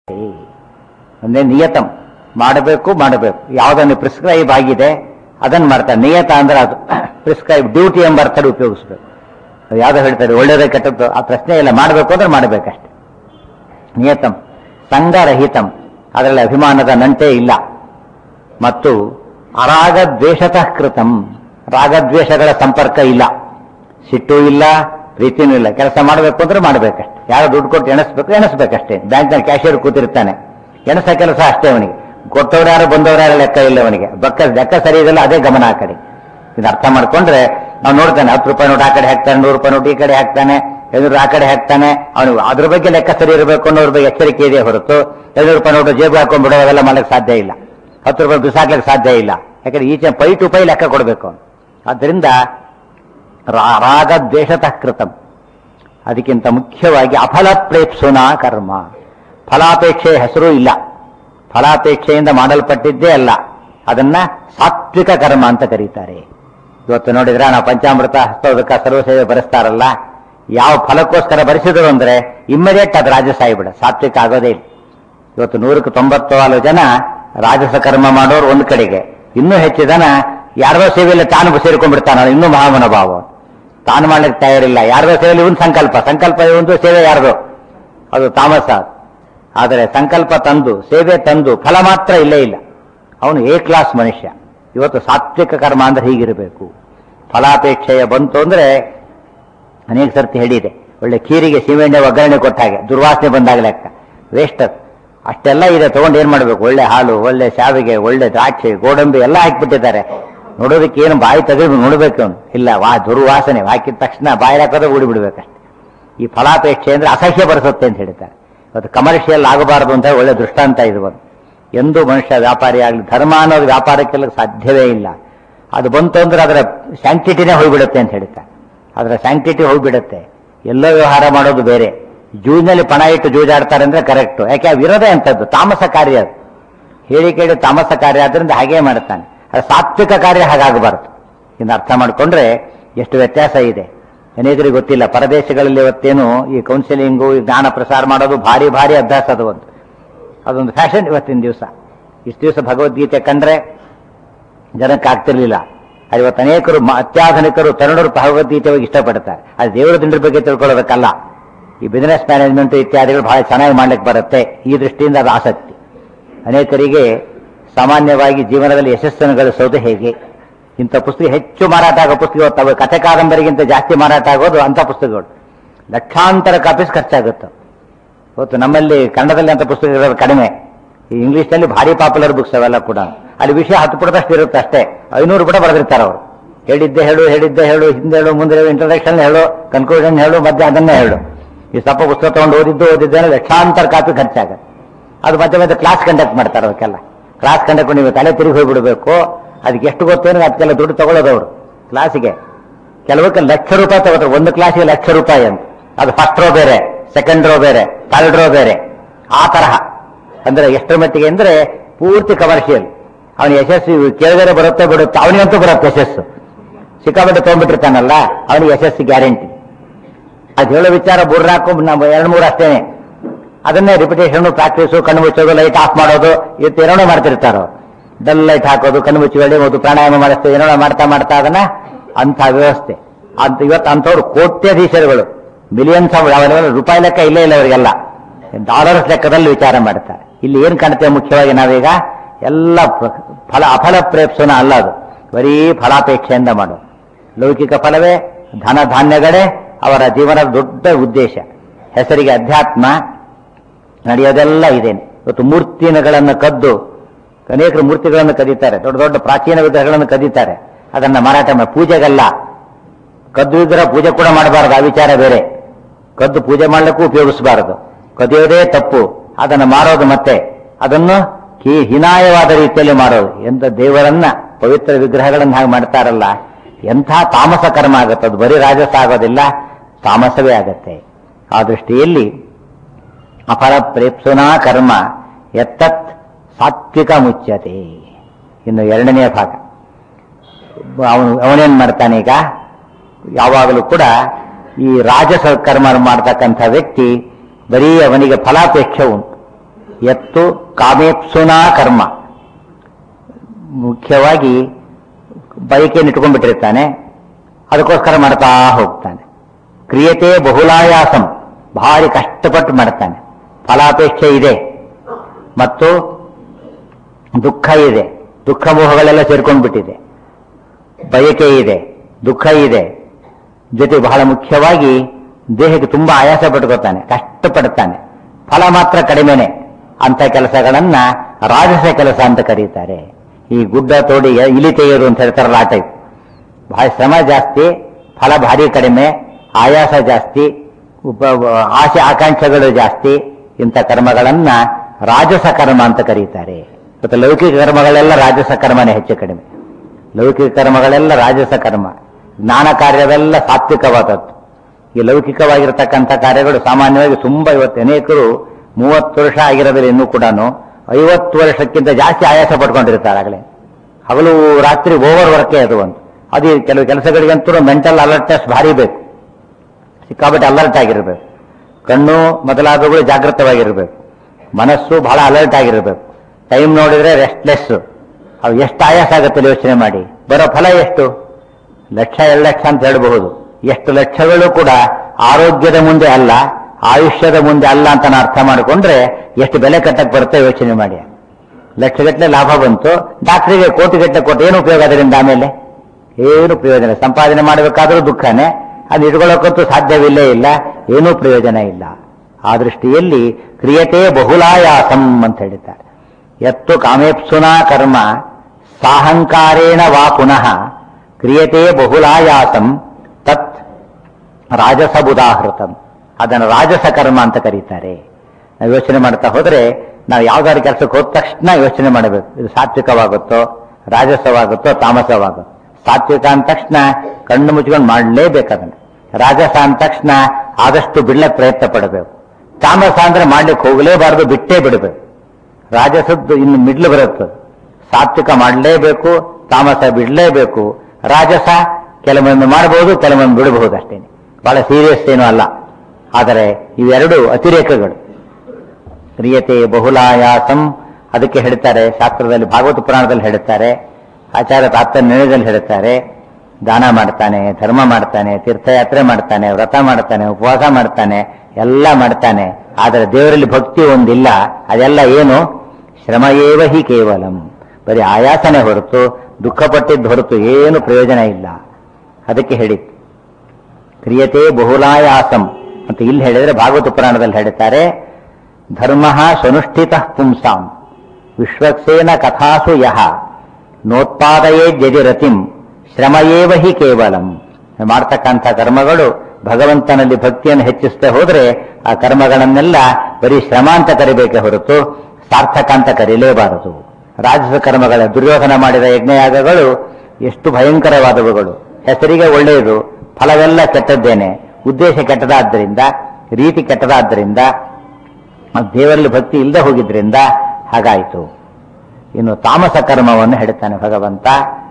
ಅಂದ್ರೆ ನಿಯತಂ ಮಾಡಬೇಕು ಮಾಡಬೇಕು ಯಾವುದನ್ನು ಪ್ರಿಸ್ಕ್ರೈಬ್ ಆಗಿದೆ ಅದನ್ನು ಮಾಡ್ತಾರೆ ನಿಯತ ಅಂದ್ರೆ ಅದು ಪ್ರಿಸ್ಕ್ರೈಬ್ ಡ್ಯೂಟಿ ಎಂಬ ಅರ್ಥದಲ್ಲಿ ಉಪಯೋಗಿಸ್ಬೇಕು ಅದು ಯಾವ್ದು ಹೇಳ್ತಾರೆ ಒಳ್ಳೇದೇ ಕೆಟ್ಟದ್ದು ಆ ಪ್ರಶ್ನೆ ಇಲ್ಲ ಮಾಡಬೇಕು ಅಂದ್ರೆ ಮಾಡಬೇಕಷ್ಟೆ ನಿಯತಂ ಸಂಘರಹಿತಂ ಅದರಲ್ಲಿ ಅಭಿಮಾನದ ನಂಟೇ ಇಲ್ಲ ಮತ್ತು ಅರಾಗದ್ವೇಷತಃ ಕೃತಂ ರಾಗದ್ವೇಷಗಳ ಸಂಪರ್ಕ ಇಲ್ಲ ಸಿಟ್ಟು ಇಲ್ಲ ಪ್ರೀತಿನೂ ಇಲ್ಲ ಕೆಲಸ ಮಾಡಬೇಕು ಅಂದ್ರೆ ಮಾಡಬೇಕಷ್ಟೆ ಯಾರು ದುಡ್ಡು ಕೊಟ್ಟು ಎಣಿಸ್ಬೇಕು ಎಣಿಸ್ಬೇಕಷ್ಟೇ ಬ್ಯಾಂಕ್ನಲ್ಲಿ ಕ್ಯಾಶಿಯರ್ ಕೂತಿರ್ತಾನೆ ಎಣಸ ಕೆಲಸ ಅಷ್ಟೇ ಅವನಿಗೆ ಕೊಟ್ಟವ್ರು ಯಾರು ಬಂದವ್ರು ಯಾರು ಲೆಕ್ಕ ಇಲ್ಲ ಅವನಿಗೆ ಬಕ್ಕ ಲೆಕ್ಕ ಸರಿ ಇದೆಲ್ಲ ಅದೇ ಗಮನ ಆ ಕಡೆ ಇದು ಅರ್ಥ ಮಾಡ್ಕೊಂಡ್ರೆ ನಾವು ನೋಡ್ತಾನೆ ಹತ್ತು ರೂಪಾಯಿ ನೋಟ್ ಆ ಕಡೆ ಹಾಕ್ತಾನೆ ನೂರು ರೂಪಾಯಿ ನೋಟ್ ಈ ಕಡೆ ಹಾಕ್ತಾನೆ ಐನೂರು ಆ ಕಡೆ ಹಾಕ್ತಾನೆ ಅವನು ಅದ್ರ ಬಗ್ಗೆ ಲೆಕ್ಕ ಸರಿ ಇರಬೇಕು ಅನ್ನೋದ್ರ ಬಗ್ಗೆ ಎಚ್ಚರಿಕೆ ಇದೆ ಹೊರತು ಐನೂರು ರೂಪಾಯಿ ನೋಟು ಜೇಬು ಹಾಕೊಂಡ್ಬಿಡೋ ಅವೆಲ್ಲ ಮಾಡಕ್ಕೆ ಸಾಧ್ಯ ಇಲ್ಲ ಹತ್ತು ರೂಪಾಯಿ ಬಿಸಾಕ್ಲಿಕ್ಕೆ ಸಾಧ್ಯ ಇಲ್ಲ ಯಾಕಂದ್ರೆ ಈಚೆ ಪೈ ಟು ಪೈ ಲೆಕ್ಕ ಕೊಡಬೇಕು ಅವನು ಆದ್ದರಿಂದ ರಾ- ರಾಗದ್ವೇಷತಃ ಕೃತಂ ಅದಕ್ಕಿಂತ ಮುಖ್ಯವಾಗಿ ಅಫಲ ಪ್ರೇಪ್ಸುನಾ ಕರ್ಮ ಫಲಾಪೇಕ್ಷೆಯ ಹೆಸರು ಇಲ್ಲ ಫಲಾಪೇಕ್ಷೆಯಿಂದ ಮಾಡಲ್ಪಟ್ಟಿದ್ದೇ ಅಲ್ಲ ಅದನ್ನ ಸಾತ್ವಿಕ ಕರ್ಮ ಅಂತ ಕರೀತಾರೆ ಇವತ್ತು ನೋಡಿದ್ರೆ ನಾವು ಪಂಚಾಮೃತ ಹಸ್ತೋದಕ ಸರ್ವಸೇವೆ ಬರೆಸ್ತಾರಲ್ಲ ಯಾವ ಫಲಕ್ಕೋಸ್ಕರ ಬರೆಸಿದ್ರು ಅಂದ್ರೆ ಇಮ್ಮಿಡಿಯೇಟ್ ಅದು ರಾಜಸ ಆಗಿಬಿಡ ಸಾತ್ವಿಕ ಆಗೋದೇ ಇಲ್ಲ ಇವತ್ತು ನೂರಕ್ಕೆ ತೊಂಬತ್ತೇಳು ಜನ ರಾಜಸ ಕರ್ಮ ಮಾಡೋರು ಒಂದು ಕಡೆಗೆ ಇನ್ನೂ ಹೆಚ್ಚು ಜನ ಯಾರದೋ ಸೇವೆಯಲ್ಲಿ ತಾನು ಸೇರ್ಕೊಂಡ್ಬಿಡ್ತಾನ ಇನ್ನೂ ಮಹಾಮನೋಭಾವ ತಾನು ಮಾಡ್ಲಿಕ್ಕೆ ತಯಾರಿಲ್ಲ ಯಾರದೋ ಸೇವೆಯಲ್ಲಿ ಒಂದು ಸಂಕಲ್ಪ ಸಂಕಲ್ಪ ಒಂದು ಸೇವೆ ಯಾರ್ದು ಅದು ತಾಮಸ ಆದರೆ ಸಂಕಲ್ಪ ತಂದು ಸೇವೆ ತಂದು ಫಲ ಮಾತ್ರ ಇಲ್ಲೇ ಇಲ್ಲ ಅವನು ಎ ಕ್ಲಾಸ್ ಮನುಷ್ಯ ಇವತ್ತು ಸಾತ್ವಿಕ ಕರ್ಮ ಅಂದ್ರೆ ಹೀಗಿರಬೇಕು ಫಲಾಪೇಕ್ಷೆಯ ಬಂತು ಅಂದ್ರೆ ಅನೇಕ ಸರ್ತಿ ಹೇಳಿದೆ ಒಳ್ಳೆ ಖೀರಿಗೆ ಸೀಮೆಎಣ್ಣೆ ಒಗ್ಗರಣೆ ಕೊಟ್ಟ ಹಾಗೆ ದುರ್ವಾಸನೆ ಬಂದಾಗ ಲೆಕ್ಕ ವೇಸ್ಟ್ ಅದು ಅಷ್ಟೆಲ್ಲ ಇದೆ ತಗೊಂಡು ಏನ್ ಮಾಡ್ಬೇಕು ಒಳ್ಳೆ ಹಾಲು ಒಳ್ಳೆ ಶಾವಿಗೆ ಒಳ್ಳೆ ದ್ರಾಕ್ಷಿ ಗೋಡಂಬಿ ಎಲ್ಲ ಹಾಕಿಬಿಟ್ಟಿದ್ದಾರೆ ನೋಡೋದಕ್ಕೆ ಏನು ಬಾಯಿ ತೆಗೆದು ನೋಡ್ಬೇಕು ಅವನು ಇಲ್ಲ ವಾ ದುರ್ವಾಸನೆ ಹಾಕಿದ ತಕ್ಷಣ ಬಾಯಿ ಹಾಕೋದು ಊಡಿ ಬಿಡ್ಬೇಕಷ್ಟೆ ಈ ಫಲಾಪೇಕ್ಷೆ ಅಂದ್ರೆ ಅಸಹ್ಯ ಬರೆಸುತ್ತೆ ಅಂತ ಹೇಳ್ತಾರೆ ಇವತ್ತು ಕಮರ್ಷಿಯಲ್ ಆಗಬಾರದು ಅಂತ ಒಳ್ಳೆ ದೃಷ್ಟಾಂತ ಇದು ಒಂದು ಎಂದೂ ಮನುಷ್ಯ ವ್ಯಾಪಾರಿ ಆಗಲಿ ಧರ್ಮ ಅನ್ನೋದು ವ್ಯಾಪಾರಕ್ಕೆಲ್ಲ ಸಾಧ್ಯವೇ ಇಲ್ಲ ಅದು ಬಂತು ಅಂದ್ರೆ ಅದರ ಸ್ಯಾಂಕ್ಟಿಟಿನೇ ಹೋಗ್ಬಿಡುತ್ತೆ ಅಂತ ಹೇಳ್ತಾರೆ ಅದರ ಸ್ಯಾಂಕ್ಟಿಟಿ ಹೋಗ್ಬಿಡುತ್ತೆ ಎಲ್ಲೋ ವ್ಯವಹಾರ ಮಾಡೋದು ಬೇರೆ ಜೂಜ್ನಲ್ಲಿ ಪಣ ಇಟ್ಟು ಜೂಜಾಡ್ತಾರೆ ಅಂದ್ರೆ ಕರೆಕ್ಟ್ ಯಾಕೆ ಅವು ಇರೋದೇ ಅಂತದ್ದು ತಾಮಸ ಕಾರ್ಯ ಅದು ಹೇಳಿ ಕೇಳಿ ತಾಮಸ ಕಾರ್ಯ ಆದ್ರಿಂದ ಹಾಗೇ ಮಾಡ್ತಾನೆ ಅದು ಸಾತ್ವಿಕ ಕಾರ್ಯ ಹಾಗಾಗಬಾರದು ಇನ್ನು ಅರ್ಥ ಮಾಡ್ಕೊಂಡ್ರೆ ಎಷ್ಟು ವ್ಯತ್ಯಾಸ ಇದೆ ಅನೇಕರಿಗೆ ಗೊತ್ತಿಲ್ಲ ಪರದೇಶಗಳಲ್ಲಿ ಇವತ್ತೇನು ಈ ಕೌನ್ಸಿಲಿಂಗು ಈ ಜ್ಞಾನ ಪ್ರಸಾರ ಮಾಡೋದು ಭಾರಿ ಭಾರಿ ಅಭ್ಯಾಸ ಅದು ಒಂದು ಅದೊಂದು ಫ್ಯಾಷನ್ ಇವತ್ತಿನ ದಿವಸ ಇಷ್ಟು ದಿವಸ ಭಗವದ್ಗೀತೆ ಕಂಡ್ರೆ ಜನಕ್ಕೆ ಆಗ್ತಿರ್ಲಿಲ್ಲ ಅದು ಇವತ್ತು ಅನೇಕರು ಮ- ಅತ್ಯಾಧುನಿಕರು ತರುಣರು ಭಗವದ್ಗೀತೆ ಹೋಗಿ ಇಷ್ಟಪಡ್ತಾರೆ ಅದು ದೇವರ ದಿಂಡ್ರ ಬಗ್ಗೆ ತಿಳ್ಕೊಳ್ಳೋದಕ್ಕಲ್ಲ ಈ ಬಿಸಿನೆಸ್ ಮ್ಯಾನೇಜ್ಮೆಂಟ್ ಇತ್ಯಾದಿಗಳು ಬಹಳ ಚೆನ್ನಾಗಿ ಮಾಡ್ಲಿಕ್ಕೆ ಬರುತ್ತೆ ಈ ದೃಷ್ಟಿಯಿಂದ ಅದು ಆಸಕ್ತಿ ಅನೇಕರಿಗೆ ಸಾಮಾನ್ಯವಾಗಿ ಜೀವನದಲ್ಲಿ ಯಶಸ್ಸನ್ನು ಗಳಿಸೋದು ಹೇಗೆ ಇಂಥ ಪುಸ್ತಕ ಹೆಚ್ಚು ಮಾರಾಟ ಆಗೋ ಪುಸ್ತಕ ಇವತ್ತು ಅವು ಕಥೆ ಕಾದಂಬರಿಗಿಂತ ಜಾಸ್ತಿ ಮಾರಾಟ ಆಗೋದು ಅಂಥ ಪುಸ್ತಕಗಳು ಲಕ್ಷಾಂತರ ಕಾಪೀಸ್ ಖರ್ಚಾಗುತ್ತೆ ಇವತ್ತು ನಮ್ಮಲ್ಲಿ ಕನ್ನಡದಲ್ಲಿ ಅಂತ ಪುಸ್ತಕಗಳು ಕಡಿಮೆ ಈ ಇಂಗ್ಲಿಷ್ನಲ್ಲಿ ಭಾರಿ ಪಾಪ್ಯುಲರ್ ಬುಕ್ಸ್ ಅವೆಲ್ಲ ಕೂಡ ಅಲ್ಲಿ ವಿಷಯ ಹತ್ತು ಪುಟದಷ್ಟು ಇರುತ್ತೆ ಅಷ್ಟೇ ಐನೂರು ಪುಟ ಬರೆದಿರ್ತಾರೆ ಅವರು ಹೇಳಿದ್ದೆ ಹೇಳು ಹೇಳಿದ್ದೆ ಹೇಳು ಹಿಂದೆ ಹೇಳು ಮುಂದೆ ಹೇಳು ಇಂಟ್ರಡಕ್ಷನ್ ಹೇಳು ಕನ್ಕ್ಲೂಷನ್ ಹೇಳು ಮಧ್ಯೆ ಅದನ್ನೇ ಹೇಳು ಈ ಸ್ವಲ್ಪ ಪುಸ್ತಕ ತಗೊಂಡು ಓದಿದ್ದು ಓದಿದ್ದೇನೆ ಲಕ್ಷಾಂತರ ಕಾಪಿ ಖರ್ಚಾಗತ್ತೆ ಅದು ಮತ್ತೆ ಮತ್ತೆ ಕ್ಲಾಸ್ ಕಂಡಕ್ಟ್ ಮಾಡ್ತಾರೆ ಅದಕ್ಕೆಲ್ಲ ಕ್ಲಾಸ್ ಕಂಡಕ್ಟ್ ನೀವು ತಲೆ ತಿರುಗಿ ಹೋಗ್ಬಿಡ್ಬೇಕು ಅದಕ್ಕೆ ಎಷ್ಟು ಗೊತ್ತೇನೋ ಅದಕ್ಕೆಲ್ಲ ದುಡ್ಡು ತಗೊಳ್ಳೋದು ಅವರು ಕ್ಲಾಸಿಗೆ ಕೆಲವಕ್ಕೆ ಲಕ್ಷ ರೂಪಾಯಿ ತಗೋತಾರೆ ಒಂದು ಕ್ಲಾಸಿಗೆ ಲಕ್ಷ ರೂಪಾಯಿ ಅಂತ ಅದು ಫಸ್ಟ್ ರೋ ಬೇರೆ ಸೆಕೆಂಡ್ ರೋ ಬೇರೆ ಥರ್ಡ್ ರೋ ಬೇರೆ ಆ ತರಹ ಅಂದ್ರೆ ಎಷ್ಟರ ಮಟ್ಟಿಗೆ ಅಂದ್ರೆ ಪೂರ್ತಿ ಕಮರ್ಷಿಯಲ್ ಅವನ ಯಶಸ್ಸು ಕೇಳಿದರೆ ಬರುತ್ತೋ ಬಿಡುತ್ತೆ ಅವನಿಗಂತೂ ಬರುತ್ತೆ ಯಶಸ್ಸು ಸಿಕ್ಕಾಪಟ್ಟೆ ತೊಗೊಂಡ್ಬಿಟ್ಟಿರ್ತಾನಲ್ಲ ಅವನಿಗೆ ಯಶಸ್ಸು ಗ್ಯಾರಂಟಿ ಅದು ಹೇಳೋ ವಿಚಾರ ಬುರ್ರಾಕು ನಾವು ಎರಡು ಮೂರು ಅಷ್ಟೇನೆ ಅದನ್ನೇ ರಿಪಿಟೇಷನ್ ಪ್ರಾಕ್ಟೀಸು ಕಣ್ಣು ಮುಚ್ಚೋದು ಲೈಟ್ ಆಫ್ ಮಾಡೋದು ಇವತ್ತು ಏನೋ ಮಾಡ್ತಿರ್ತಾರೋ ಡಲ್ ಲೈಟ್ ಹಾಕೋದು ಕಣ್ಣು ಮುಚ್ಚಿ ಒಳ್ಳೆ ಒಂದು ಪ್ರಾಣಾಯಾಮ ಮಾಡಿಸ್ತೇವೆ ಏನೋ ಮಾಡ್ತಾ ಮಾಡ್ತಾ ಅದನ್ನ ಅಂಥ ವ್ಯವಸ್ಥೆ ಅಂತ ಇವತ್ತು ಅಂಥವ್ರು ಕೋಟ್ಯಾಧೀಶರುಗಳು ಮಿಲಿಯನ್ಸ್ ಆಫ್ ಅವೆಲ್ಲ ರೂಪಾಯಿ ಲೆಕ್ಕ ಇಲ್ಲೇ ಇಲ್ಲ ಅವರಿಗೆಲ್ಲ ಡಾಲರ್ಸ್ ಲೆಕ್ಕದಲ್ಲಿ ವಿಚಾರ ಮಾಡ್ತಾರೆ ಇಲ್ಲಿ ಏನ್ ಕಾಣ್ತೇವೆ ಮುಖ್ಯವಾಗಿ ನಾವೀಗ ಎಲ್ಲ ಪ್ರ- ಫಲ ಅಫಲ ಪ್ರೇಪ್ಸೋನ ಅಲ್ಲ ಅದು ಬರೀ ಫಲಾಪೇಕ್ಷೆಯಿಂದ ಮಾಡೋದು ಲೌಕಿಕ ಫಲವೇ ಧನ ಧಾನ್ಯಗಳೇ ಅವರ ಜೀವನದ ದೊಡ್ಡ ಉದ್ದೇಶ ಹೆಸರಿಗೆ ಅಧ್ಯಾತ್ಮ ನಡೆಯೋದೆಲ್ಲ ಇದೇನೆ ಇವತ್ತು ಮೂರ್ತಿಗಳನ್ನು ಕದ್ದು ಅನೇಕರು ಮೂರ್ತಿಗಳನ್ನು ಕದೀತಾರೆ ದೊಡ್ಡ ದೊಡ್ಡ ಪ್ರಾಚೀನ ವಿಗ್ರಹಗಳನ್ನು ಕದೀತಾರೆ ಅದನ್ನ ಮಾರಾಟ ಮಾಡಿ ಪೂಜೆಗಲ್ಲ ಕದ್ದು ವಿಗ್ರಹ ಪೂಜೆ ಕೂಡ ಮಾಡಬಾರದು ಆ ವಿಚಾರ ಬೇರೆ ಕದ್ದು ಪೂಜೆ ಮಾಡ್ಲಿಕ್ಕೂ ಉಪಯೋಗಿಸಬಾರದು ಕದಿಯೋದೇ ತಪ್ಪು ಅದನ್ನು ಮಾರೋದು ಮತ್ತೆ ಅದನ್ನು ಹೀ- ಹೀನಾಯವಾದ ರೀತಿಯಲ್ಲಿ ಮಾಡೋದು ಎಂತ ದೇವರನ್ನ ಪವಿತ್ರ ವಿಗ್ರಹಗಳನ್ನು ಹಾಗೆ ಮಾಡ್ತಾರಲ್ಲ ಎಂಥ ತಾಮಸ ಕರ್ಮ ಆಗುತ್ತೆ ಅದು ಬರೀ ರಾಜಸ ಆಗೋದಿಲ್ಲ ತಾಮಸವೇ ಆಗತ್ತೆ ಆ ದೃಷ್ಟಿಯಲ್ಲಿ ಅಪರ ಪ್ರೇಪ್ಸುನಾ ಕರ್ಮ ಎತ್ತತ್ ಸಾತ್ವಿಕ ಮುಚ್ಯತೆ ಇನ್ನು ಎರಡನೆಯ ಭಾಗ ಅವನು ಅವನೇನ್ ಮಾಡ್ತಾನೆ ಈಗ ಯಾವಾಗಲೂ ಕೂಡ ಈ ರಾಜಸ ಕರ್ಮ ಮಾಡ್ತಕ್ಕಂಥ ವ್ಯಕ್ತಿ ಬರೀ ಅವನಿಗೆ ಫಲಾಪೇಕ್ಷೆ ಉಂಟು ಎತ್ತು ಕಾಮೇಪ್ಸುನಾ ಕರ್ಮ ಮುಖ್ಯವಾಗಿ ಬೈಕೆಯನ್ನು ಇಟ್ಕೊಂಡ್ಬಿಟ್ಟಿರ್ತಾನೆ ಅದಕ್ಕೋಸ್ಕರ ಮಾಡ್ತಾ ಹೋಗ್ತಾನೆ ಕ್ರಿಯತೆ ಬಹುಲಾಯಾಸಂ ಭಾರಿ ಕಷ್ಟಪಟ್ಟು ಮಾಡ್ತಾನೆ ಫಲಾಪೇಕ್ಷೆ ಇದೆ ಮತ್ತು ದುಃಖ ಇದೆ ದುಃಖ ಮೋಹಗಳೆಲ್ಲ ಸೇರ್ಕೊಂಡ್ಬಿಟ್ಟಿದೆ ಬಯಕೆ ಇದೆ ದುಃಖ ಇದೆ ಜೊತೆ ಬಹಳ ಮುಖ್ಯವಾಗಿ ದೇಹಕ್ಕೆ ತುಂಬಾ ಆಯಾಸ ಪಟ್ಕೋತಾನೆ ಕಷ್ಟಪಡ್ತಾನೆ ಫಲ ಮಾತ್ರ ಕಡಿಮೆನೆ ಅಂತ ಕೆಲಸಗಳನ್ನ ರಾಜಸ ಕೆಲಸ ಅಂತ ಕರೀತಾರೆ ಈ ಗುಡ್ಡ ತೋಡಿಗೆ ಇಲಿ ತೆಗೆಯೋದು ಅಂತ ಹೇಳ್ತಾರಲ್ಲ ಆ ಟೈಪ್ ಬಹಳ ಶ್ರಮ ಜಾಸ್ತಿ ಫಲ ಭಾರಿ ಕಡಿಮೆ ಆಯಾಸ ಜಾಸ್ತಿ ಉಪ- ಆಸೆ ಆಕಾಂಕ್ಷೆಗಳು ಜಾಸ್ತಿ ಇಂಥ ಕರ್ಮಗಳನ್ನ ರಾಜಸ ಕರ್ಮ ಅಂತ ಕರೀತಾರೆ ಮತ್ತು ಲೌಕಿಕ ಕರ್ಮಗಳೆಲ್ಲ ರಾಜಸ ಕರ್ಮನೇ ಹೆಚ್ಚು ಕಡಿಮೆ ಲೌಕಿಕ ಕರ್ಮಗಳೆಲ್ಲ ರಾಜಸ ಕರ್ಮ ಜ್ಞಾನ ಕಾರ್ಯವೆಲ್ಲ ಸಾತ್ವಿಕವಾದದ್ದು ಈ ಲೌಕಿಕವಾಗಿರತಕ್ಕಂಥ ಕಾರ್ಯಗಳು ಸಾಮಾನ್ಯವಾಗಿ ತುಂಬಾ ಇವತ್ತು ಅನೇಕರು ಮೂವತ್ತು ವರ್ಷ ಆಗಿರೋದ್ರಲ್ಲಿ ಇನ್ನೂ ಕೂಡ ಐವತ್ತು ವರ್ಷಕ್ಕಿಂತ ಜಾಸ್ತಿ ಆಯಾಸ ಪಡ್ಕೊಂಡಿರ್ತಾರೆ ಆಗಲೇ ಹಗಲು ರಾತ್ರಿ ಓವರ್ ವರ್ಕೇ ಅದು ಒಂದು ಅದು ಈ ಕೆಲವು ಕೆಲಸಗಳಿಗಂತೂ ಮೆಂಟಲ್ ಅಲರ್ಟ್ನೆಸ್ ಭಾರಿ ಬೇಕು ಸಿಕ್ಕಾಪಟ್ಟೆ ಅಲರ್ಟ್ ಆಗಿರಬೇಕು ಕಣ್ಣು ಮೊದಲಾದವುಗಳು ಜಾಗೃತವಾಗಿರಬೇಕು ಮನಸ್ಸು ಬಹಳ ಅಲರ್ಟ್ ಆಗಿರಬೇಕು ಟೈಮ್ ನೋಡಿದ್ರೆ ರೆಸ್ಟ್ಲೆಸ್ ಅವು ಎಷ್ಟು ಆಯಾಸ ಆಗುತ್ತೆ ಯೋಚನೆ ಮಾಡಿ ಬರೋ ಫಲ ಎಷ್ಟು ಲಕ್ಷ ಎರಡು ಲಕ್ಷ ಅಂತ ಹೇಳಬಹುದು ಎಷ್ಟು ಲಕ್ಷಗಳು ಕೂಡ ಆರೋಗ್ಯದ ಮುಂದೆ ಅಲ್ಲ ಆಯುಷ್ಯದ ಮುಂದೆ ಅಲ್ಲ ಅಂತ ನಾನು ಅರ್ಥ ಮಾಡಿಕೊಂಡ್ರೆ ಎಷ್ಟು ಬೆಲೆ ಕಟ್ಟಕ್ಕೆ ಬರುತ್ತೆ ಯೋಚನೆ ಮಾಡಿ ಲಕ್ಷಗಟ್ಟಲೆ ಲಾಭ ಬಂತು ಡಾಕ್ಟರಿಗೆ ಕೋಟಿಗಟ್ಟಲೆ ಕೊಟ್ಟು ಏನು ಉಪಯೋಗ ಅದರಿಂದ ಆಮೇಲೆ ಏನು ಪ್ರಯೋಜನ ಸಂಪಾದನೆ ಮಾಡಬೇಕಾದ್ರೂ ದುಃಖನೇ ಅದು ಇಟ್ಕೊಳ್ಳೋಕ್ಕಂತೂ ಸಾಧ್ಯವಿಲ್ಲೇ ಇಲ್ಲ ಏನೂ ಪ್ರಯೋಜನ ಇಲ್ಲ ಆ ದೃಷ್ಟಿಯಲ್ಲಿ ಕ್ರಿಯತೆ ಬಹುಲಾಯಾಸಂ ಅಂತ ಹೇಳಿದ್ದಾರೆ ಎತ್ತು ಕಾಮೇಪ್ಸುನಾ ಕರ್ಮ ಸಾಹಂಕಾರೇಣ ವಾ ಪುನಃ ಕ್ರಿಯತೆ ಬಹುಲಾಯಾಸಂ ತತ್ ರಾಜಸಬುದಾಹೃತಂ ಅದನ್ನು ರಾಜಸ ಕರ್ಮ ಅಂತ ಕರೀತಾರೆ ನಾವು ಯೋಚನೆ ಮಾಡ್ತಾ ಹೋದ್ರೆ ನಾವು ಯಾವ್ದಾದ್ರು ಕೆಲಸಕ್ಕೆ ಹೋದ ತಕ್ಷಣ ಯೋಚನೆ ಮಾಡಬೇಕು ಇದು ಸಾತ್ವಿಕವಾಗುತ್ತೋ ರಾಜಸವಾಗುತ್ತೋ ತಾಮಸವಾಗುತ್ತೋ ಸಾತ್ವಿಕ ಅಂದ ತಕ್ಷಣ ಕಣ್ಣು ಮುಚ್ಕೊಂಡು ಮಾಡಲೇಬೇಕು ಅದನ್ನು ರಾಜಸ ಅಂದ ತಕ್ಷಣ ಆದಷ್ಟು ಬಿಡ್ಲಕ್ಕೆ ಪ್ರಯತ್ನ ಪಡಬೇಕು ತಾಮಸ ಅಂದ್ರೆ ಮಾಡ್ಲಿಕ್ಕೆ ಹೋಗಲೇಬಾರದು ಬಿಟ್ಟೇ ಬಿಡಬೇಕು ರಾಜಸದ್ದು ಇನ್ನು ಮಿಡ್ಲು ಬರುತ್ತೆ ಸಾತ್ವಿಕ ಮಾಡಲೇಬೇಕು ತಾಮಸ ಬಿಡಲೇಬೇಕು ರಾಜಸ ಕೆಲವೊಮ್ಮೆ ಮಾಡಬಹುದು ಕೆಲವೊಮ್ಮೆ ಬಿಡಬಹುದು ಅಷ್ಟೇನೆ ಬಹಳ ಸೀರಿಯಸ್ ಏನೂ ಅಲ್ಲ ಆದರೆ ಇವೆರಡು ಅತಿರೇಕಗಳು ಕ್ರಿಯತೆ ಬಹುಲಾಯಾಸಂ ಅದಕ್ಕೆ ಹೇಳ್ತಾರೆ ಶಾಸ್ತ್ರದಲ್ಲಿ ಭಾಗವತ ಪುರಾಣದಲ್ಲಿ ಹೇಳ್ತಾರೆ ಆಚಾರ್ಯ ತಾತ್ಪರ್ಯದಲ್ಲಿ ಹೇಳ್ತಾರೆ ದಾನ ಮಾಡ್ತಾನೆ ಧರ್ಮ ಮಾಡ್ತಾನೆ ತೀರ್ಥಯಾತ್ರೆ ಮಾಡ್ತಾನೆ ವ್ರತ ಮಾಡ್ತಾನೆ ಉಪವಾಸ ಮಾಡ್ತಾನೆ ಎಲ್ಲ ಮಾಡ್ತಾನೆ ಆದರೆ ದೇವರಲ್ಲಿ ಭಕ್ತಿ ಒಂದಿಲ್ಲ ಅದೆಲ್ಲ ಏನು ಶ್ರಮ ಏವ ಹಿ ಕೇವಲಂ ಬರೀ ಆಯಾಸನೆ ಹೊರತು ದುಃಖಪಟ್ಟಿದ್ದು ಹೊರತು ಏನು ಪ್ರಯೋಜನ ಇಲ್ಲ ಅದಕ್ಕೆ ಹೇಳಿತ್ತು ಕ್ರಿಯತೆ ಬಹುಲಾಯಾಸಂ ಅಂತ ಇಲ್ಲಿ ಹೇಳಿದ್ರೆ ಭಾಗವತ ಪುರಾಣದಲ್ಲಿ ಹೇಳ್ತಾರೆ ಧರ್ಮ ಸ್ವನುಷ್ಠಿತ ಪುಂಸಾಂ ವಿಶ್ವಕ್ಸೇನ ಕಥಾಸು ಯಹ ನೋತ್ಪಾದಯೇ ರತಿಂ ಶ್ರಮಯೇವ ಹಿ ಕೇವಲಂ ಮಾಡ್ತಕ್ಕಂಥ ಕರ್ಮಗಳು ಭಗವಂತನಲ್ಲಿ ಭಕ್ತಿಯನ್ನು ಹೆಚ್ಚಿಸದೆ ಹೋದ್ರೆ ಆ ಕರ್ಮಗಳನ್ನೆಲ್ಲ ಬರೀ ಶ್ರಮ ಅಂತ ಕರಿಬೇಕೆ ಹೊರತು ಸಾರ್ಥಕ ಅಂತ ಕರೀಲೇಬಾರದು ರಾಜಸ ಕರ್ಮಗಳ ದುರ್ಯೋಧನ ಮಾಡಿದ ಯಜ್ಞಯಾಗಗಳು ಎಷ್ಟು ಭಯಂಕರವಾದವುಗಳು ಹೆಸರಿಗೆ ಒಳ್ಳೆಯದು ಫಲವೆಲ್ಲ ಕೆಟ್ಟದ್ದೇನೆ ಉದ್ದೇಶ ಕೆಟ್ಟದಾದ್ದರಿಂದ ರೀತಿ ಕೆಟ್ಟದಾದ್ದರಿಂದ ಆ ದೇವರಲ್ಲಿ ಭಕ್ತಿ ಇಲ್ಲದೆ ಹೋಗಿದ್ರಿಂದ ಹಾಗಾಯಿತು ಇನ್ನು ತಾಮಸ ಕರ್ಮವನ್ನು ಹೇಳ್ತಾನೆ ಭಗವಂತ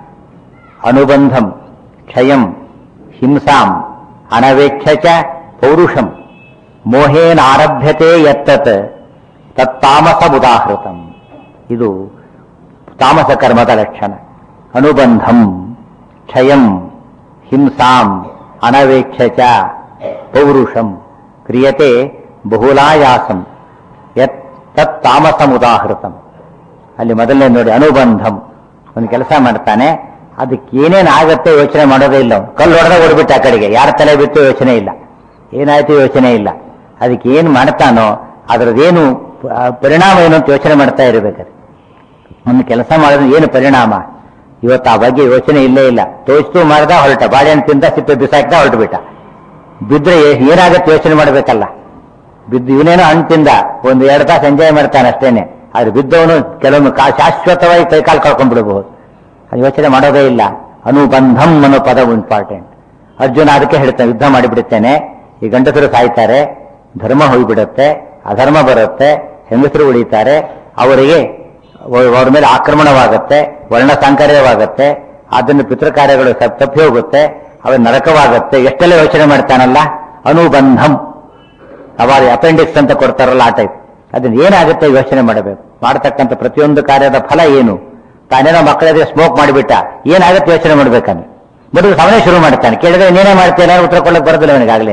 ಅನುಬಂಧಂ ಕ್ಷಯಂ ಹಿಂಸಾಂ ಅನವೇಕ್ಷ ಚ ಪೌರುಷಂ ಮೋಹೇನಾರಭ್ಯತೆ ಯತ್ತತ್ ತತ್ತಾಮಸ ಉದಾಹೃತಂ ಇದು ತಾಮಸ ಕರ್ಮದ ಲಕ್ಷಣ ಅನುಬಂಧಂ ಕ್ಷಯಂ ಹಿಂಸಾಂ ಅನವೇಕ್ಷ ಚ ಪೌರುಷಂ ಕ್ರಿಯತೆ ಬಹುಲಾಯಾಸಂ ಯತ್ ತತ್ ತಾಮಸಮುದಾಹೃತಂ ಅಲ್ಲಿ ಮೊದಲನೇ ನೋಡಿ ಅನುಬಂಧಂ ಒಂದು ಕೆಲಸ ಮಾಡ್ತಾನೆ ಅದಕ್ಕೆ ಏನೇನು ಆಗತ್ತೆ ಯೋಚನೆ ಮಾಡೋದೇ ಇಲ್ಲ ಅವ್ನು. ಕಲ್ಲು ಹೊಡೆದ ಓಡ್ಬಿಟ್ಟ ಆ ಕಡೆಗೆ ಯಾರ ತಲೆ ಬಿತ್ತು ಯೋಚನೆ ಇಲ್ಲ ಏನಾಯ್ತು ಯೋಚನೆ ಇಲ್ಲ ಅದಕ್ಕೆ ಏನು ಮಾಡ್ತಾನೋ ಅದರದ್ದೇನು ಆ, ಪರಿಣಾಮ ಏನು ಅಂತ ಯೋಚನೆ ಮಾಡ್ತಾ ಇರಬೇಕಾದ್ರೆ ಒಂದು ಕೆಲಸ ಮಾಡಿದ್ರೆ ಏನು ಪರಿಣಾಮ ಇವತ್ತು ಆ ಬಗ್ಗೆ ಯೋಚನೆ ಇಲ್ಲೇ ಇಲ್ಲ ತೋರಿಸ್ತು ಮಾಡ್ದ ಹೊರಟ ಬಾಳೆಹಣ್ಣು ತಿಂದ ಸಿಪ್ಪೆ ಬಿಸಾಕ್ದ ಹೊರಟು ಬಿಟ್ಟ ಬಿದ್ರೆ ಏ- ಏನಾಗತ್ತೆ ಯೋಚನೆ ಮಾಡಬೇಕಲ್ಲ ಬಿದ್ದು ಇವನೇನೋ ಹಣ್ಣು ತಿಂದ ಒಂದು ಎರಡು ತಾಸು ಎಂಜಾಯ್ ಮಾಡ್ತಾನೆ ಅಷ್ಟೇನೆ ಆದ್ರೆ ಬಿದ್ದವನು ಕೆಲವೊಮ್ಮೆ ಕಾ ಶಾಶ್ವತವಾಗಿ ಕೈಕಾಲು ಕಳ್ಕೊಂಡ್ಬಿಡಬಹುದು ಅದು ಯೋಚನೆ ಮಾಡೋದೇ ಇಲ್ಲ ಅನುಬಂಧಂ ಅನ್ನೋ ಪದ ಇಂಪಾರ್ಟೆಂಟ್ ಅರ್ಜುನ ಅದಕ್ಕೆ ಹೇಳ್ತಾನೆ ಯುದ್ಧ ಮಾಡಿಬಿಡುತ್ತೇನೆ ಈ ಗಂಡಸರು ಸಾಯ್ತಾರೆ ಧರ್ಮ ಹೋಗ್ಬಿಡುತ್ತೆ ಅಧರ್ಮ ಬರುತ್ತೆ ಹೆಂಗಸರು ಉಳಿತಾರೆ ಅವರಿಗೆ ಅವ- ಅವರ ಮೇಲೆ ಆಕ್ರಮಣವಾಗುತ್ತೆ ವರ್ಣ ಸಾಂಕರ್ಯವಾಗುತ್ತೆ ಅದನ್ನು ಪಿತೃಕಾರ್ಯಗಳು ಸ- ತಪ್ಪಿ ಹೋಗುತ್ತೆ ಅವ ನರಕವಾಗುತ್ತೆ ಎಷ್ಟೆಲ್ಲ ಯೋಚನೆ ಮಾಡ್ತಾನಲ್ಲ ಅನುಬಂಧಂ ಅವಾಗ ಅಪೆಂಡಿಕ್ಸ್ ಅಂತ ಕೊಡ್ತಾರಲ್ಲ ಆ ಟೈಪ್ ಅದನ್ನ ಏನಾಗುತ್ತೆ ಯೋಚನೆ ಮಾಡಬೇಕು ಮಾಡತಕ್ಕಂಥ ಪ್ರತಿಯೊಂದು ಕಾರ್ಯದ ಫಲ ಏನು ತಾನೇನೋ ಮಕ್ಕಳಿಗೆ ಸ್ಮೋಕ್ ಮಾಡಿಬಿಟ್ಟ ಏನಾಗುತ್ತೆ ಯೋಚನೆ ಮಾಡ್ಬೇಕಂದ್ರೆ ಮೊದಲು ಸಮಯ ಶುರು ಮಾಡ್ತಾನೆ ಕೇಳಿದ್ರೆ ನೀನೇ ಮಾಡ್ತೇನೆ ಉತ್ತರ ಕೊಡಕ್ಕೆ ಬರೋದಿಲ್ಲ ಅವನಿಗಾಗಲೇ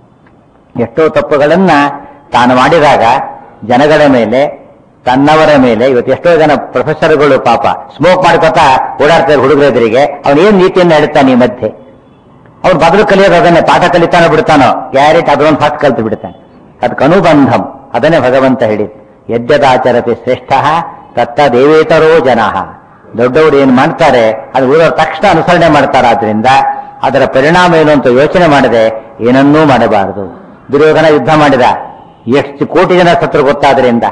ಎಷ್ಟೋ ತಪ್ಪುಗಳನ್ನ ತಾನು ಮಾಡಿದಾಗ ಜನಗಳ ಮೇಲೆ ತನ್ನವರ ಮೇಲೆ ಇವತ್ತು ಎಷ್ಟೋ ಜನ ಪ್ರೊಫೆಸರ್ಗಳು ಪಾಪ ಸ್ಮೋಕ್ ಮಾಡ್ಕೊತಾ ಓಡಾಡ್ತಾರೆ ಹುಡುಗರೆದುರಿಗೆ ಅವನು ಏನ್ ನೀತಿಯನ್ನು ಹೇಳ್ತಾನೆ ಈ ಮಧ್ಯೆ ಅವ್ನು ಬದಲು ಕಲಿಯೋದು ಅದನ್ನೇ ಪಾಠ ಕಲಿತಾನೋ ಬಿಡ್ತಾನೋ ಗ್ಯಾರೆಂಟ್ ಅದೊಂದು ಫಸ್ಟ್ ಕಲ್ತು ಬಿಡ್ತಾನೆ ಅದಕ್ಕೆ ಅನುಬಂಧಂ ಅದನ್ನೇ ಭಗವಂತ ಹೇಳಿ ಯಜ್ಞದಾಚರತೆ ಶ್ರೇಷ್ಠ ತತ್ತ ದೇವೇತರೋ ಜನ ದೊಡ್ಡವರು ಏನ್ ಮಾಡ್ತಾರೆ ಅದು ಊರವ್ರ ತಕ್ಷಣ ಅನುಸರಣೆ ಮಾಡ್ತಾರೆ ಆದ್ರಿಂದ ಅದರ ಪರಿಣಾಮ ಏನು ಅಂತ ಯೋಚನೆ ಮಾಡದೆ ಏನನ್ನೂ ಮಾಡಬಾರದು ದುರ್ಯೋಧನ ಯುದ್ಧ ಮಾಡಿದ ಎಷ್ಟು ಕೋಟಿ ಜನ ಸತ್ರು ಗೊತ್ತಾದ್ರಿಂದ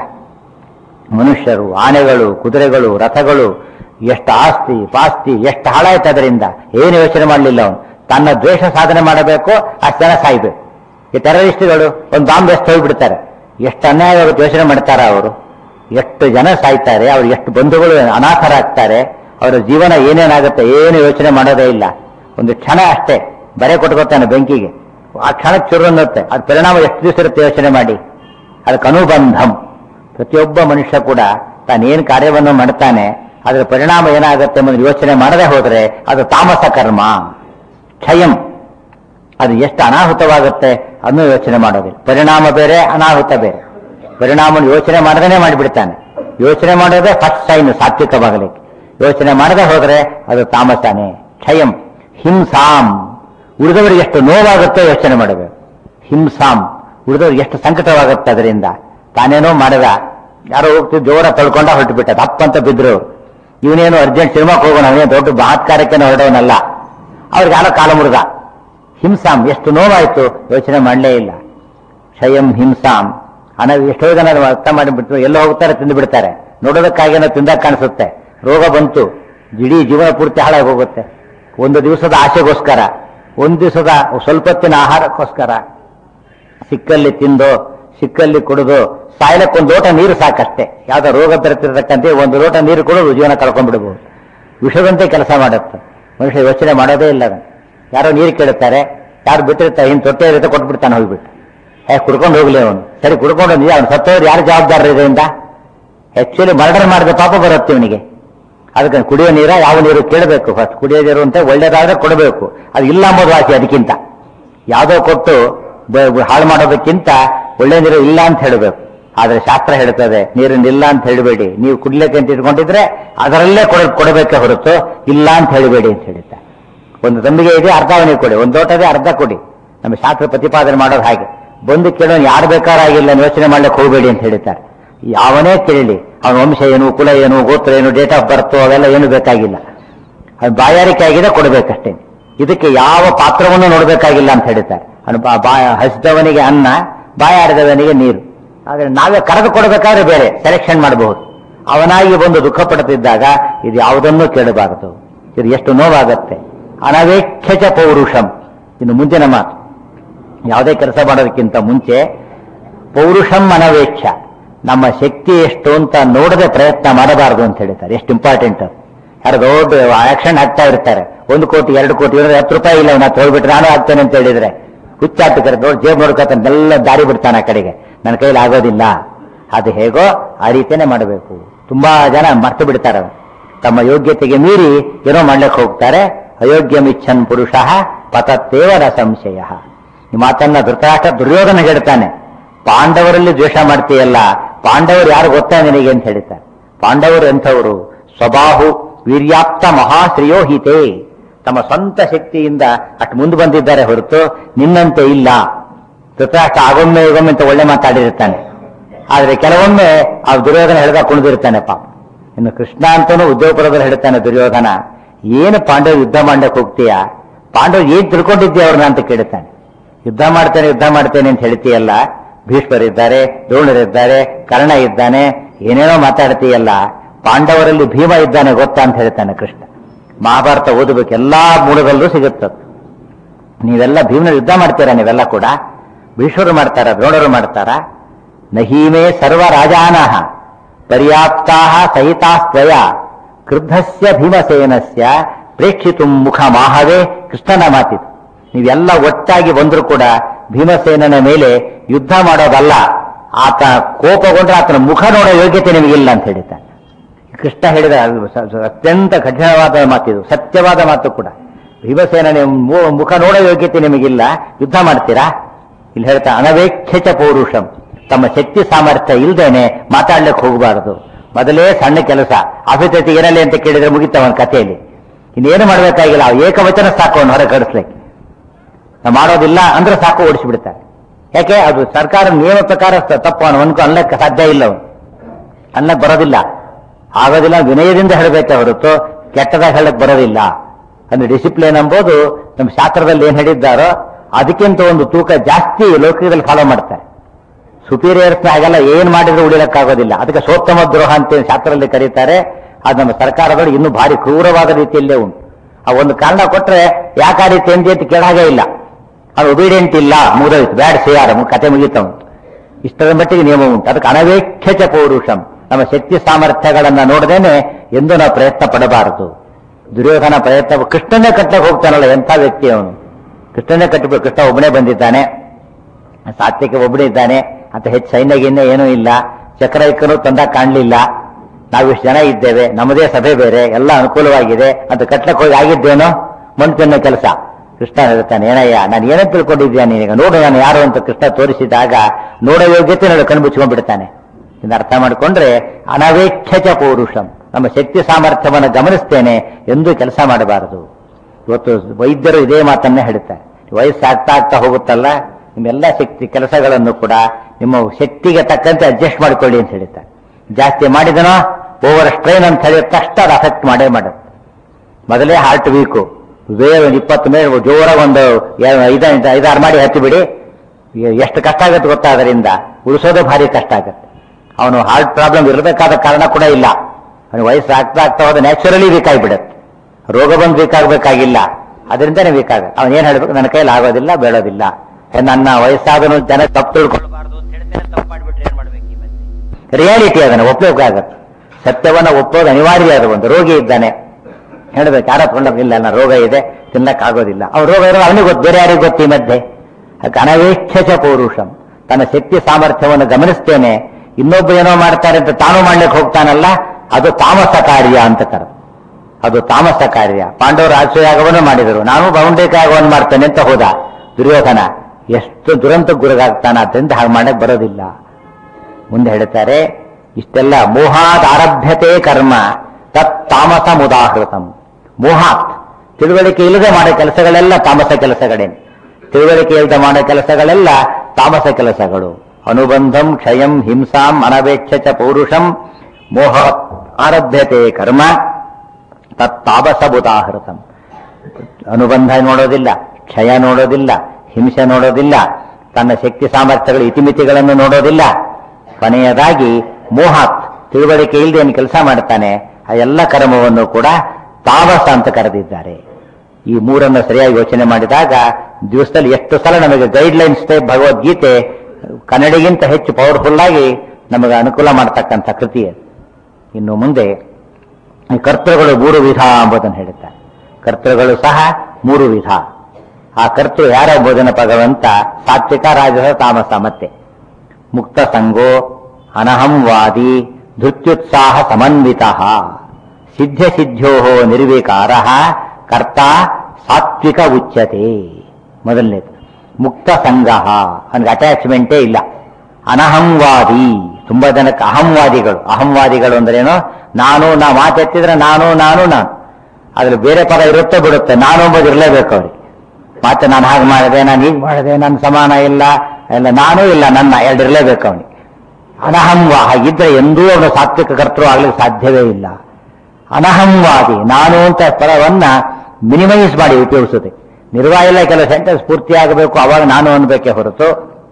ಮನುಷ್ಯರು ಆನೆಗಳು ಕುದುರೆಗಳು ರಥಗಳು ಎಷ್ಟು ಆಸ್ತಿ ಪಾಸ್ತಿ ಎಷ್ಟು ಹಾಳಾಯ್ತು ಅದರಿಂದ ಏನು ಯೋಚನೆ ಮಾಡಲಿಲ್ಲ ಅವನು ತನ್ನ ದ್ವೇಷ ಸಾಧನೆ ಮಾಡಬೇಕು ಅಷ್ಟು ಜನ ಸಾಯ್ಬೇಕು ಈ ಟೆರರಿಸ್ಟ್ಗಳು ಒಂದು ಬಾಂಬ್ ಎಷ್ಟು ಹೋಗ್ಬಿಡ್ತಾರೆ ಎಷ್ಟು ಅನ್ಯಾಯವಾಗಿ ಯೋಚನೆ ಮಾಡ್ತಾರ ಅವರು ಎಷ್ಟು ಜನ ಸಾಯ್ತಾರೆ ಅವ್ರು ಎಷ್ಟು ಬಂಧುಗಳು ಅನಾಥರಾಗ್ತಾರೆ ಅವರ ಜೀವನ ಏನೇನಾಗುತ್ತೆ ಏನು ಯೋಚನೆ ಮಾಡೋದೇ ಇಲ್ಲ ಒಂದು ಕ್ಷಣ ಅಷ್ಟೇ ಬರೆ ಕೊಟ್ಕೋತಾನೆ ಬೆಂಕಿಗೆ ಆ ಕ್ಷಣ ಚುರು ಅನ್ನುತ್ತೆ ಅದ್ ಪರಿಣಾಮ ಎಷ್ಟು ದಿವಸ ಇರುತ್ತೆ ಯೋಚನೆ ಮಾಡಿ ಅದಕ್ಕೆ ಅನುಬಂಧಂ ಪ್ರತಿಯೊಬ್ಬ ಮನುಷ್ಯ ಕೂಡ ತಾನೇನು ಕಾರ್ಯವನ್ನು ಮಾಡ್ತಾನೆ ಅದರ ಪರಿಣಾಮ ಏನಾಗುತ್ತೆ ಎಂಬುದು ಯೋಚನೆ ಮಾಡದೆ ಹೋದ್ರೆ ಅದು ತಾಮಸ ಕರ್ಮ ಕ್ಷಯಂ ಅದು ಎಷ್ಟು ಅನಾಹುತವಾಗುತ್ತೆ ಅನ್ನೂ ಯೋಚನೆ ಮಾಡೋದಿಲ್ಲ ಪರಿಣಾಮ ಬೇರೆ ಅನಾಹುತ ಬೇರೆ ಪರಿಣಾಮ ಯೋಚನೆ ಮಾಡದೇನೆ ಮಾಡಿಬಿಡ್ತಾನೆ ಯೋಚನೆ ಮಾಡೋದೇ ಫಸ್ಟ್ ಸೈನ್ ಸಾತ್ವಿಕವಾಗಲಿಕ್ಕೆ ಯೋಚನೆ ಮಾಡದೆ ಹೋದ್ರೆ ಅದು ತಾಮಸನೇ ಕ್ಷಯಂ ಹಿಂಸಾಂ ಉಳಿದವರಿಗೆ ಎಷ್ಟು ನೋವಾಗುತ್ತೋ ಯೋಚನೆ ಮಾಡಬೇಕು ಹಿಂಸಾಂ ಉಳಿದವ್ರಿಗೆ ಎಷ್ಟು ಸಂಕಟವಾಗುತ್ತೆ ಅದರಿಂದ ತಾನೇನೋ ಮಾಡಿದ ಯಾರೋ ಹೋಗ್ತಿದ್ದು ಜೋರ ತಳ್ಕೊಂಡ ಹೊರಟು ಬಿಟ್ಟ ತಪ್ಪಂತ ಬಿದ್ರು ಇವನೇನು ಅರ್ಜೆಂಟ್ ಸಿನಿಮಾಕ್ಕೆ ಹೋಗೋಣ ಅವನೇ ದೊಡ್ಡ ಬಲಾತ್ಕಾರಕ್ಕೆ ಹೊರಡವನಲ್ಲ ಅವ್ರಿಗೆ ಯಾರೋ ಕಾಲ ಮುರಿದ ಹಿಂಸಾಂ ಎಷ್ಟು ನೋವಾಯ್ತು ಯೋಚನೆ ಮಾಡಲೇ ಇಲ್ಲ ಕ್ಷಯಂ ಹಿಂಸಾಂ ಅನ ಎಷ್ಟೋ ಜನ ಅದನ್ನ ಅರ್ಥ ಮಾಡಿಬಿಟ್ಟು ಎಲ್ಲ ಹೋಗ್ತಾರೆ ತಿಂದು ಬಿಡ್ತಾರೆ ನೋಡೋದಕ್ಕಾಗಿ ಏನೋ ತಿಂದಾಗ ಕಾಣಿಸುತ್ತೆ ರೋಗ ಬಂತು ಇಡೀ ಜೀವನ ಪೂರ್ತಿ ಹಾಳಾಗಿ ಹೋಗುತ್ತೆ ಒಂದು ದಿವಸದ ಆಸೆಗೋಸ್ಕರ ಒಂದು ದಿವಸದ ಸ್ವಲ್ಪ ಹೊತ್ತಿನ ಆಹಾರಕ್ಕೋಸ್ಕರ ಸಿಕ್ಕಲ್ಲಿ ತಿಂದು ಸಿಕ್ಕಲ್ಲಿ ಕುಡಿದು ಸಾಯ್ಲಕ್ಕೆ ಒಂದು ಲೋಟ ನೀರು ಸಾಕಷ್ಟೇ ಯಾವ್ದೋ ರೋಗ ಬೆರೆತಿರತಕ್ಕಂತೆ ಒಂದು ಲೋಟ ನೀರು ಕುಡಿದು ಜೀವನ ಕಳ್ಕೊಂಡ್ಬಿಡ್ಬೋದು ವಿಷದಂತೆ ಕೆಲಸ ಮಾಡುತ್ತೆ ಮನುಷ್ಯ ಯೋಚನೆ ಮಾಡೋದೇ ಇಲ್ಲ ಅದನ್ನ. ಯಾರೋ ನೀರು ಕೇಳುತ್ತಾರೆ ಯಾರು ಬಿಟ್ಟಿರ್ತಾರೆ ಇನ್ನು ತೊಟ್ಟೆ ಇರುತ್ತೆ ಕೊಟ್ಬಿಡ್ತಾನೆ ಹೋಗ್ಬಿಟ್ಟು ಹೇ ಕುಡ್ಕೊಂಡು ಹೋಗ್ಲಿ ಅವನು ಸರಿ ಕುಡ್ಕೊಂಡು ನೀರು ಅವ್ನು ಸತ್ತೋರು ಯಾರು ಜವಾಬ್ದಾರ ಇದರಿಂದ ಆಕ್ಚುಲಿ ಮರ್ಡರ್ ಮಾಡಿದ ಪಾಪ ಬರುತ್ತೆ ಇವನಿಗೆ ಅದಕ್ಕೆ ಕುಡಿಯೋ ನೀರ ಯಾವ ನೀರು ಕೇಳಬೇಕು ಫಸ್ಟ್ ಕುಡಿಯೋ ನೀರು ಅಂತ ಒಳ್ಳೇದಾದ್ರೆ ಕೊಡಬೇಕು ಅದು ಇಲ್ಲ ಅಂಬೋದು ಆಸೆ ಅದಕ್ಕಿಂತ ಯಾವುದೋ ಕೊಟ್ಟು ಬ- ಬ- ಹಾಳು ಮಾಡೋದಕ್ಕಿಂತ ಒಳ್ಳೆ ನೀರು ಇಲ್ಲ ಅಂತ ಹೇಳಬೇಕು ಆದ್ರೆ ಶಾಸ್ತ್ರ ಹೇಳ್ತದೆ ನೀರನ್ನ ಇಲ್ಲ ಅಂತ ಹೇಳಬೇಡಿ ನೀವು ಕುಡ್ಲಿಕ್ಕೆ ಅಂತ ಇಟ್ಕೊಂಡಿದ್ರೆ ಅದರಲ್ಲೇ ಕೊಡ ಕೊಡಬೇಕೆ ಹೊರತು ಇಲ್ಲ ಅಂತ ಹೇಳಬೇಡಿ ಅಂತ ಹೇಳಿದ್ದ ಒಂದು ತಂಬಿಗೆ ಇದೆ ಅರ್ಧ ಅವನಿಗೆ ಕೊಡಿ ಒಂದು ಲೋಟದೇ ಅರ್ಧ ಕೊಡಿ ನಮ್ಮ ಶಾಸ್ತ್ರ ಪ್ರತಿಪಾದನೆ ಮಾಡೋದು ಹಾಗೆ ಬಂದು ಕೇಳೋನು ಯಾರು ಬೇಕಾರಾಗಿಲ್ಲ ಯೋಚನೆ ಮಾಡ್ಲಿಕ್ಕೆ ಹೋಗಬೇಡಿ ಅಂತ ಹೇಳಿದ್ದಾರೆ ಯಾವನೇ ಕೇಳಲಿ ಅವನ ವಂಶ ಏನು ಕುಲ ಏನು ಗೋತ್ರ ಏನು ಡೇಟ್ ಆಫ್ ಬರ್ತ್ ಅವೆಲ್ಲ ಏನು ಬೇಕಾಗಿಲ್ಲ ಅದು ಬಾಯಾರಿಕೆ ಆಗಿದೆ ಕೊಡಬೇಕಷ್ಟೇ ಇದಕ್ಕೆ ಯಾವ ಪಾತ್ರವನ್ನು ನೋಡಬೇಕಾಗಿಲ್ಲ ಅಂತ ಹೇಳ್ತಾರೆ ಅವನು ಬಾ- ಬಾ ಹಸಿದವನಿಗೆ ಅನ್ನ ಬಾಯಾರಿದವನಿಗೆ ನೀರು ಆದ್ರೆ ನಾವೇ ಕರೆದು ಕೊಡಬೇಕಾದ್ರೆ ಬೇರೆ ಸೆಲೆಕ್ಷನ್ ಮಾಡಬಹುದು ಅವನಾಗಿ ಬಂದು ದುಃಖ ಪಡುತ್ತಿದ್ದಾಗ ಇದು ಯಾವುದನ್ನೂ ಕೇಳಬಾರದು ಇದು ಎಷ್ಟು ನೋವಾಗತ್ತೆ ಅನವೇಕ್ಷಚ ಪೌರುಷಂ ಇನ್ನು ಮುಂದಿನ ಮಾತು ಯಾವುದೇ ಕೆಲಸ ಮಾಡೋದಕ್ಕಿಂತ ಮುಂಚೆ ಪೌರುಷಂ ಅನವೇಕ್ಷ ನಮ್ಮ ಶಕ್ತಿ ಎಷ್ಟು ಅಂತ ನೋಡದೆ ಪ್ರಯತ್ನ ಮಾಡಬಾರದು ಅಂತ ಹೇಳ್ತಾರೆ ಎಷ್ಟು ಇಂಪಾರ್ಟೆಂಟ್ ಅದು ಯಾರು ದೊಡ್ಡ ಆಕ್ಷನ್ ಹಾಕ್ತಾ ಇರ್ತಾರೆ ಒಂದು ಕೋಟಿ ಎರಡು ಕೋಟಿ ಇದ್ರೆ ಹತ್ತು ರೂಪಾಯಿ ಇಲ್ಲ ಅವನ ಹೋಗ್ಬಿಟ್ಟು ನಾನು ಹಾಕ್ತೇನೆ ಅಂತ ಹೇಳಿದ್ರೆ ಹುಚ್ಚಾಡ್ತಾರೆ ದೊಡ್ಡ ಜೇಬ್ ನೋಡ್ಕೊತಾನೆ ಎಲ್ಲ ದಾರಿ ಬಿಡ್ತಾನೆ ಆ ಕಡೆಗೆ ನನ್ನ ಕೈಲಿ ಆಗೋದಿಲ್ಲ ಅದು ಹೇಗೋ ಆ ರೀತಿಯೇ ಮಾಡಬೇಕು ತುಂಬಾ ಜನ ಮರ್ತು ಬಿಡ್ತಾರೆ ಅದನ್ನ. ತಮ್ಮ ಯೋಗ್ಯತೆಗೆ ಮೀರಿ ಏನೋ ಮಾಡ್ಲಿಕ್ಕೆ ಹೋಗ್ತಾರೆ ಅಯೋಗ್ಯಮಿಚ್ಛನ್ ಪುರುಷ ಪತತ್ತೇವ ನ ಸಂಶಯ ಈ ಮಾತನ್ನ ಧೃತರಾಷ್ಟ್ರ ದುರ್ಯೋಧನ ಹೇಳ್ತಾನೆ ಪಾಂಡವರಲ್ಲಿ ದ್ವೇಷ ಮಾಡ್ತೀಯಲ್ಲ ಪಾಂಡವರು ಯಾರು ಗೊತ್ತಾ ನಿನಗೆ ಅಂತ ಹೇಳ್ತಾರೆ ಪಾಂಡವರು ಎಂಥವರು ಸ್ವಬಾಹು ವೀರ್ಯಾಪ್ತ ಮಹಾಶ್ರೇಯೋ ಹಿತೇ ತಮ್ಮ ಸ್ವಂತ ಶಕ್ತಿಯಿಂದ ಅಷ್ಟು ಮುಂದೆ ಬಂದಿದ್ದಾರೆ ಹೊರತು ನಿನ್ನಂತೆ ಇಲ್ಲ ಧೃತರಾಷ್ಟ್ರ ಆಗೊಮ್ಮೆ ಈಗೊಮ್ಮೆ ಅಂತ ಒಳ್ಳೆ ಮಾತಾಡಿರ್ತಾನೆ ಆದ್ರೆ ಕೆಲವೊಮ್ಮೆ ಆ ದುರ್ಯೋಧನ ಹೇಳ್ದಾಗ ಕುಣಿದಿರ್ತಾನೆ ಪಾಪ ಇನ್ನು ಕೃಷ್ಣ ಅಂತಾನು ಉದ್ಯೋಗಪುರದಲ್ಲಿ ಹೇಳ್ತಾನೆ ದುರ್ಯೋಧನ ಏನು ಪಾಂಡವ ಯುದ್ಧ ಮಾಡ್ಲಿಕ್ಕೆ ಹೋಗ್ತೀಯಾ ಪಾಂಡವ್ ಏನ್ ತಿಳ್ಕೊಂಡಿದ್ದೆ ಅವ್ರನ್ನ ಅಂತ ಕೇಳ್ತಾನೆ ಯುದ್ಧ ಮಾಡ್ತೇನೆ ಯುದ್ಧ ಮಾಡ್ತೇನೆ ಅಂತ ಹೇಳ್ತೀಯಲ್ಲ ಭೀಷ್ಮರಿದ್ದಾರೆ ದ್ರೋಣರಿದ್ದಾರೆ ಕರ್ಣ ಇದ್ದಾನೆ ಏನೇನೋ ಮಾತಾಡ್ತೀಯಲ್ಲ ಪಾಂಡವರಲ್ಲಿ ಭೀಮ ಇದ್ದಾನೆ ಗೊತ್ತಾ ಅಂತ ಹೇಳ್ತಾನೆ ಕೃಷ್ಣ ಮಹಾಭಾರತ ಓದಬೇಕು ಎಲ್ಲಾ ಮೂಲದಲ್ಲೂ ಸಿಗುತ್ತದೆ ನೀವೆಲ್ಲ ಭೀಮನ ಯುದ್ಧ ಮಾಡ್ತೀರಾ ನೀವೆಲ್ಲ ಕೂಡ ಭೀಷ್ಮರು ಮಾಡ್ತಾರ ದ್ರೋಣರು ಮಾಡ್ತಾರ ನಹೀಮೇ ಸರ್ವ ರಾಜಾನಃ ಪರ್ಯಾಪ್ತಾ ಸಹಿತಾಸ್ತ್ವಯ ಕ್ರುದ್ಧಸ್ಯ ಭೀಮಸೇನಸ್ಯ ಪ್ರೇಕ್ಷಿತು ಮುಖ ಮಾಹವೇ ಕೃಷ್ಣನ ಮಾತಿದು ನೀವೆಲ್ಲ ಒಟ್ಟಾಗಿ ಬಂದರೂ ಕೂಡ ಭೀಮಸೇನನ ಮೇಲೆ ಯುದ್ಧ ಮಾಡೋದಲ್ಲ ಆತ ಕೋಪಗೊಂಡ್ರೆ ಆತನ ಮುಖ ನೋಡೋ ಯೋಗ್ಯತೆ ನಿಮಗಿಲ್ಲ ಅಂತ ಹೇಳಿದ್ದಾನೆ ಕೃಷ್ಣ ಹೇಳಿದ ಅದು ಸ- ಸ- ಅತ್ಯಂತ ಕಠಿಣವಾದ ಮಾತಿದು ಸತ್ಯವಾದ ಮಾತು ಕೂಡ ಭೀಮಸೇನ ನೀವು ಮು- ಮುಖ ನೋಡೋ ಯೋಗ್ಯತೆ ನಿಮಗಿಲ್ಲ ಯುದ್ಧ ಮಾಡ್ತೀರಾ ಇಲ್ಲಿ ಹೇಳ್ತಾ ಅನವೇಕ್ಷಚ ಪೌರುಷಂ ತಮ್ಮ ಶಕ್ತಿ ಸಾಮರ್ಥ್ಯ ಇಲ್ದೇನೆ ಮಾತಾಡ್ಲಿಕ್ಕೆ ಹೋಗಬಾರದು ಮೊದಲೇ ಸಣ್ಣ ಕೆಲಸ ಆಫೀಸ್ ಜೊತೆ ಏನಲ್ಲಿ ಅಂತ ಕೇಳಿದ್ರೆ ಮುಗಿತ ಅವನ ಕಥೆಯಲ್ಲಿ ಇನ್ನೇನು ಮಾಡಬೇಕಾಗಿಲ್ಲ ಅವ ಏಕವಚನ ಸಾಕು ಅವನು ಹೊರ ಕಳಿಸ್ಲಿಕ್ಕೆ ನಾವು ಮಾಡೋದಿಲ್ಲ ಅಂದ್ರೆ ಸಾಕು ಓಡಿಸಿಬಿಡ್ತಾರೆ ಯಾಕೆ ಅದು ಸರ್ಕಾರ ನಿಯಮ ಪ್ರಕಾರ ಸ- ತಪ್ಪು ಅವನು ಅನ್ಕೊ ಅನ್ಲಕ್ಕೆ ಸಾಧ್ಯ ಇಲ್ಲ ಅವನು ಅನ್ಲಕ್ಕೆ ಬರೋದಿಲ್ಲ ಆಗೋದಿಲ್ಲ ವಿನಯದಿಂದ ಹೇಳಬೇಕೆ ಹೊರತು ಕೆಟ್ಟದಾಗ ಹೇಳಕ್ ಬರೋದಿಲ್ಲ ಅಂದ್ರೆ ಡಿಸಿಪ್ಲಿನ್ ಎಂಬುದು ನಮ್ಮ ಶಾಸ್ತ್ರದಲ್ಲಿ ಏನ್ ಹೇಳಿದ್ದಾರೋ ಅದಕ್ಕಿಂತ ಒಂದು ತೂಕ ಜಾಸ್ತಿ ಲೌಕಿಕದಲ್ಲಿ ಫಾಲೋ ಮಾಡ್ತಾರೆ ಸುಪೀರಿಯರ್ಸ್ ಹಾಗೆಲ್ಲ ಏನ್ ಮಾಡಿದ್ರು ಉಳಿಲಕ್ಕಾಗೋದಿಲ್ಲ ಅದಕ್ಕೆ ಸೋತ್ತಮ ದ್ರೋಹ ಅಂತ ಶಾಸ್ತ್ರದಲ್ಲಿ ಕರೀತಾರೆ ಅದು ನಮ್ಮ ಸರ್ಕಾರದಲ್ಲಿ ಇನ್ನೂ ಭಾರಿ ಕ್ರೂರವಾದ ರೀತಿಯಲ್ಲೇ ಉಂಟು ಆ ಒಂದು ಕಾರಣ ಕೊಟ್ರೆ ಯಾಕೆ ಆ ರೀತಿ ಎಂದಿ ಅಂತ ಕೇಳಾಗೇ ಇಲ್ಲ ಅದು ಒಬಿಡಿಯಂಟ್ ಇಲ್ಲ ಮುಗಿದೋಯ್ತು ಬ್ಯಾಡ್ ಸಿಯಾರ ಕತೆ ಮುಗೀತ ಉಂಟು ಇಷ್ಟರ ಮಟ್ಟಿಗೆ ನಿಯಮ ಉಂಟು ಅದಕ್ಕೆ ಅನವೇಕ್ಷಚ ಪೌರುಷಂ ನಮ್ಮ ಶಕ್ತಿ ಸಾಮರ್ಥ್ಯಗಳನ್ನ ನೋಡದೇನೆ ಎಂದು ನಾವು ಪ್ರಯತ್ನ ಪಡಬಾರದು ದುರ್ಯೋಧನ ಪ್ರಯತ್ನ ಕೃಷ್ಣನೇ ಕಟ್ಟಕ್ಕೆ ಹೋಗ್ತಾನಲ್ಲ ಎಂಥ ವ್ಯಕ್ತಿ ಅವನು ಕೃಷ್ಣನೇ ಕಟ್ಟಬೇಕು ಕೃಷ್ಣ ಒಬ್ಬನೇ ಬಂದಿದ್ದಾನೆ ಸಾತ್ವಿಕ ಒಬ್ಬನೇ ಇದ್ದಾನೆ ಅಂತ ಹೆಚ್ಚು ಸೈನ್ಯ ಗಿನ್ಯ ಏನೂ ಇಲ್ಲ ಚಕ್ರೈಕನು ತಂದ ಕಾಣಲಿಲ್ಲ ನಾವಿಷ್ಟು ಜನ ಇದ್ದೇವೆ ನಮ್ಮದೇ ಸಭೆ ಬೇರೆ ಎಲ್ಲ ಅನುಕೂಲವಾಗಿದೆ ಅಂತ ಕಟ್ಲಕ್ಕೆ ಹೋಗಿ ಆಗಿದ್ದೇನೋ ಮನ್ಪೆನ್ನ ಕೆಲಸ ಕೃಷ್ಣ ಹೇಳ್ತಾನೆ ಏನಯ್ಯ ನಾನು ಏನಂತ ತಿಳ್ಕೊಂಡಿದ್ಯಾ ನೀನೀಗ ನೋಡು ನಾನು ಯಾರು ಅಂತ ಕೃಷ್ಣ ತೋರಿಸಿದಾಗ ನೋಡೋ ಯೋಗ್ಯತೆ ನೋಡು ಕಣ್ಣು ಮುಚ್ಕೊಂಡ್ಬಿಡ್ತಾನೆ ಇದನ್ನ ಅರ್ಥ ಮಾಡಿಕೊಂಡ್ರೆ ಅನವೇಕ್ಷಚ ಪೌರುಷಂ ನಮ್ಮ ಶಕ್ತಿ ಸಾಮರ್ಥ್ಯವನ್ನು ಗಮನಿಸ್ತೇನೆ ಎಂದೂ ಕೆಲಸ ಮಾಡಬಾರದು ಇವತ್ತು ವೈದ್ಯರು ಇದೇ ಮಾತನ್ನೇ ಹೇಳ್ತಾರೆ ವಯಸ್ಸಾಗ್ತಾ ಆಗ್ತಾ ಹೋಗುತ್ತಲ್ಲ ನಿಮ್ಮೆಲ್ಲ ಶಕ್ತಿ ಕೆಲಸಗಳನ್ನು ಕೂಡ ನಿಮ್ಮ ಶಕ್ತಿಗೆ ತಕ್ಕಂತೆ ಅಡ್ಜಸ್ಟ್ ಮಾಡಿಕೊಳ್ಳಿ ಅಂತ ಹೇಳ್ತಾರೆ ಜಾಸ್ತಿ ಮಾಡಿದನೋ ಓವರ್ ಸ್ಟ್ರೈನ್ ಅಂತ ಹೇಳಿದ ತಕ್ಷಣ ಅದು ಅಫೆಕ್ಟ್ ಮಾಡೇ ಮಾಡುತ್ತೆ ಮೊದಲೇ ಹಾರ್ಟ್ ವೀಕು ಬೇರೆ ಒಂದು ಇಪ್ಪತ್ತು ಮೇಲೆ ಜೋರಾಗಿ ಒಂದು ಏ- ಐದ ಐದಾರು ಮಾಡಿ ಹತ್ತಿ ಬಿಡಿ ಎ- ಎಷ್ಟು ಕಷ್ಟ ಆಗುತ್ತೆ ಗೊತ್ತಾ ಅದರಿಂದ ಉಳಿಸೋದೇ ಭಾರಿ ಕಷ್ಟ ಆಗುತ್ತೆ ಅವನು ಹಾರ್ಟ್ ಪ್ರಾಬ್ಲಮ್ ಇರಬೇಕಾದ ಕಾರಣ ಕೂಡ ಇಲ್ಲ ಅವನು ವಯಸ್ಸು ಆಗ್ತಾ ಆಗ್ತಾ ಹೋದ ನ್ಯಾಚುರಲಿ ವೀಕ್ ಆಗಿಬಿಡುತ್ತೆ ರೋಗ ಬಂದು ವೀಕ್ ಆಗಬೇಕಾಗಿಲ್ಲ ಅದರಿಂದನೇ ವೀಕ್ ಆಗ ಅವನು ಏನ್ ಹೇಳ್ಬೇಕು ನನ್ನ ಕೈಲಿ ಆಗೋದಿಲ್ಲ ಬೇಡೋದಿಲ್ಲ ನನ್ನ ವಯಸ್ಸಾದನು ಜನ ತಪ್ಪು ತಿಳ್ಕೊಳ್ಬಾರ್ದು ಅಂತ ಹೇಳ್ತೇನೆ ತಪ್ಪು ಮಾಡಿಬಿಟ್ರೆ ಏನ್ ಮಾಡ್ಬೇಕು ಈ ಮಧ್ಯೆ? ರಿಯಾಲಿಟಿ ಅದನ್ನು ಒಪ್ಪಬೇಕಾಗತ್ತೆ ಸತ್ಯವನ್ನ ಒಪ್ಪೋದು ಅನಿವಾರ್ಯ ಅದು ಒಂದು ರೋಗಿ ಇದ್ದಾನೆ ಹೇಳ್ಬೇಕು ಯಾರ ಇಲ್ಲ ನನ್ನ ರೋಗ ಇದೆ ತಿನ್ನಕ್ ಆಗೋದಿಲ್ಲ ಅವ್ರ ರೋಗ ಇರೋ ಅವನಿಗೆ ಗೊತ್ತು ಬೇರೆ ಯಾರಿಗೆ ಗೊತ್ತು ಈ ಮಧ್ಯೆ ಅದಕ್ಕೆ ಅನವೇಕ್ಷಚ ಪೌರುಷಂ ತನ್ನ ಶಕ್ತಿ ಸಾಮರ್ಥ್ಯವನ್ನು ಗಮನಿಸ್ತೇನೆ ಇನ್ನೊಬ್ಬ ಏನೋ ಮಾಡ್ತಾರೆ ಅಂತ ತಾನು ಮಾಡ್ಲಿಕ್ಕೆ ಹೋಗ್ತಾನಲ್ಲ ಅದು ತಾಮಸ ಕಾರ್ಯ ಅಂತ ಕರ ಅದು ತಾಮಸ ಕಾರ್ಯ ಪಾಂಡವರು ರಾಜಯಾಗವನ್ನು ಮಾಡಿದರು ನಾನು ಬೌಂಡೇಕ ಯಾಗವನ್ನು ಮಾಡ್ತೇನೆ ಅಂತ ಹೋದ ದುರ್ಯೋಧನ ಎಷ್ಟು ದುರಂತ ಗುರುಗಾಗ್ತಾನ ಅದರಿಂದ ಹಾಗೆ ಮಾಡಕ್ ಬರೋದಿಲ್ಲ ಮುಂದೆ ಹೇಳ್ತಾರೆ ಇಷ್ಟೆಲ್ಲ ಮೋಹಾದ್ ಆರಭ್ಯತೆ ಕರ್ಮ ತತ್ ತಾಮಸ ಮುದಾಹೃತಂ ಮೋಹಾತ್ ತಿಳುವಳಿಕೆ ಇಲ್ಲದೆ ಮಾಡೋ ಕೆಲಸಗಳೆಲ್ಲ ತಾಮಸ ಕೆಲಸಗಳೇನು ತಿಳುವಳಿಕೆ ಇಲ್ಲದೆ ಮಾಡೋ ಕೆಲಸಗಳೆಲ್ಲ ತಾಮಸ ಕೆಲಸಗಳು ಅನುಬಂಧಂ ಕ್ಷಯಂ ಹಿಂಸಾಂ ಅನವೇಕ್ಷ ಪೌರುಷಂ ಮೋಹ ಆರಭ್ಯತೆ ಕರ್ಮ ತತ್ ತಾಮಸ ಮುದಾಹೃತಂ ಅನುಬಂಧ ನೋಡೋದಿಲ್ಲ ಕ್ಷಯ ನೋಡೋದಿಲ್ಲ ಹಿಂಸೆ ನೋಡೋದಿಲ್ಲ ತನ್ನ ಶಕ್ತಿ ಸಾಮರ್ಥ್ಯಗಳ ಇತಿಮಿತಿಗಳನ್ನು ನೋಡೋದಿಲ್ಲ ಕೊನೆಯದಾಗಿ ಮೋಹಾತ್ ತಿಳುವಳಿಕೆ ಇಲ್ಲದೆ ಏನು ಕೆಲಸ ಮಾಡ್ತಾನೆ ಆ ಎಲ್ಲ ಕರ್ಮವನ್ನು ಕೂಡ ತಾಮಸ ಅಂತ ಕರೆದಿದ್ದಾರೆ ಈ ಮೂರನ್ನು ಸರಿಯಾಗಿ ಯೋಚನೆ ಮಾಡಿದಾಗ ದಿವಸದಲ್ಲಿ ಎಷ್ಟು ಸಲ ನಮಗೆ ಗೈಡ್ ಲೈನ್ಸ್ ಭಗವದ್ಗೀತೆ ಕನ್ನಡಿಗಿಂತ ಹೆಚ್ಚು ಪವರ್ಫುಲ್ ಆಗಿ ನಮಗೆ ಅನುಕೂಲ ಮಾಡತಕ್ಕಂಥ ಕೃತಿ ಅದು. ಇನ್ನು ಮುಂದೆ ಈ ಕರ್ತೃಗಳು ಮೂರು ವಿಧ ಎಂಬುದನ್ನು ಹೇಳುತ್ತಾರೆ ಕರ್ತೃಗಳು ಸಹ ಮೂರು ವಿಧ ಆ ಕರ್ತೃ ಯಾರ ಎಂಬುದನ್ನು ಭಗವಂತ ಸಾತ್ವಿಕ ರಾಜಸ ತಾಮಸ ಮತ್ತೆ ಮುಕ್ತ ಸಂಗೋ ಅನಹಂವಾದಿ ಧೃತ್ಯುತ್ಸಾಹ ಸಮನ್ವಿತ ಸಿದ್ಧ ಸಿದ್ಧೋ ನಿರ್ವಿಕಾರ ಕರ್ತ ಸಾತ್ವಿಕ ಉಚ್ಯತೆ ಮೊದಲನೇದು ಮುಕ್ತ ಸಂಘ ಅವನಿಗೆ ಅಟ್ಯಾಚ್ಮೆಂಟೇ ಇಲ್ಲ ಅನಹಂವಾದಿ ತುಂಬಾ ಜನಕ್ಕೆ ಅಹಂವಾದಿಗಳು ಅಹಂವಾದಿಗಳು ಅಂದ್ರೇನು ನಾನು ನಾ ಮಾತೆತ್ತಿದ್ರೆ ನಾನು ನಾನು ನಾನು ಅದ್ರಲ್ಲಿ ಬೇರೆ ಪದ ಇರುತ್ತೆ ಬಿಡುತ್ತೆ ನಾನು ಎಂಬುದು ಇರಲೇಬೇಕು ಅವ್ರಿಗೆ ಮತ್ತೆ ನಾನು ಹಾಗೆ ಮಾಡಿದೆ ನಾನು ಹೀಗೆ ಮಾಡಿದೆ ನನ್ನ ಸಮಾನ ಇಲ್ಲ ಇಲ್ಲ ನಾನು ಇಲ್ಲ ನನ್ನ ಎರಡು ಇರಲೇಬೇಕು ಅವನಿಗೆ ಅನಹಂವ ಹಾಗಿದ್ರೆ ಎಂದೂ ಅವನು ಸಾತ್ವಿಕ ಕರ್ತೃ ಆಗ್ಲಿಕ್ಕೆ ಸಾಧ್ಯವೇ ಇಲ್ಲ ಅನಹಂವಾದಿ ನಾನು ಅಂತ ಪದವನ್ನ ಮಿನಿಮೈಸ್ ಮಾಡಿ ಉಪಯೋಗಿಸುತ್ತೆ ನಿರ್ವಾಯಿಲ್ಲ ಕೆಲವು ಸೆಂಟೆನ್ಸ್ ಪೂರ್ತಿ ಆಗಬೇಕು ಅವಾಗ ನಾನು ಅನ್ಬೇಕೇ ಹೊರತು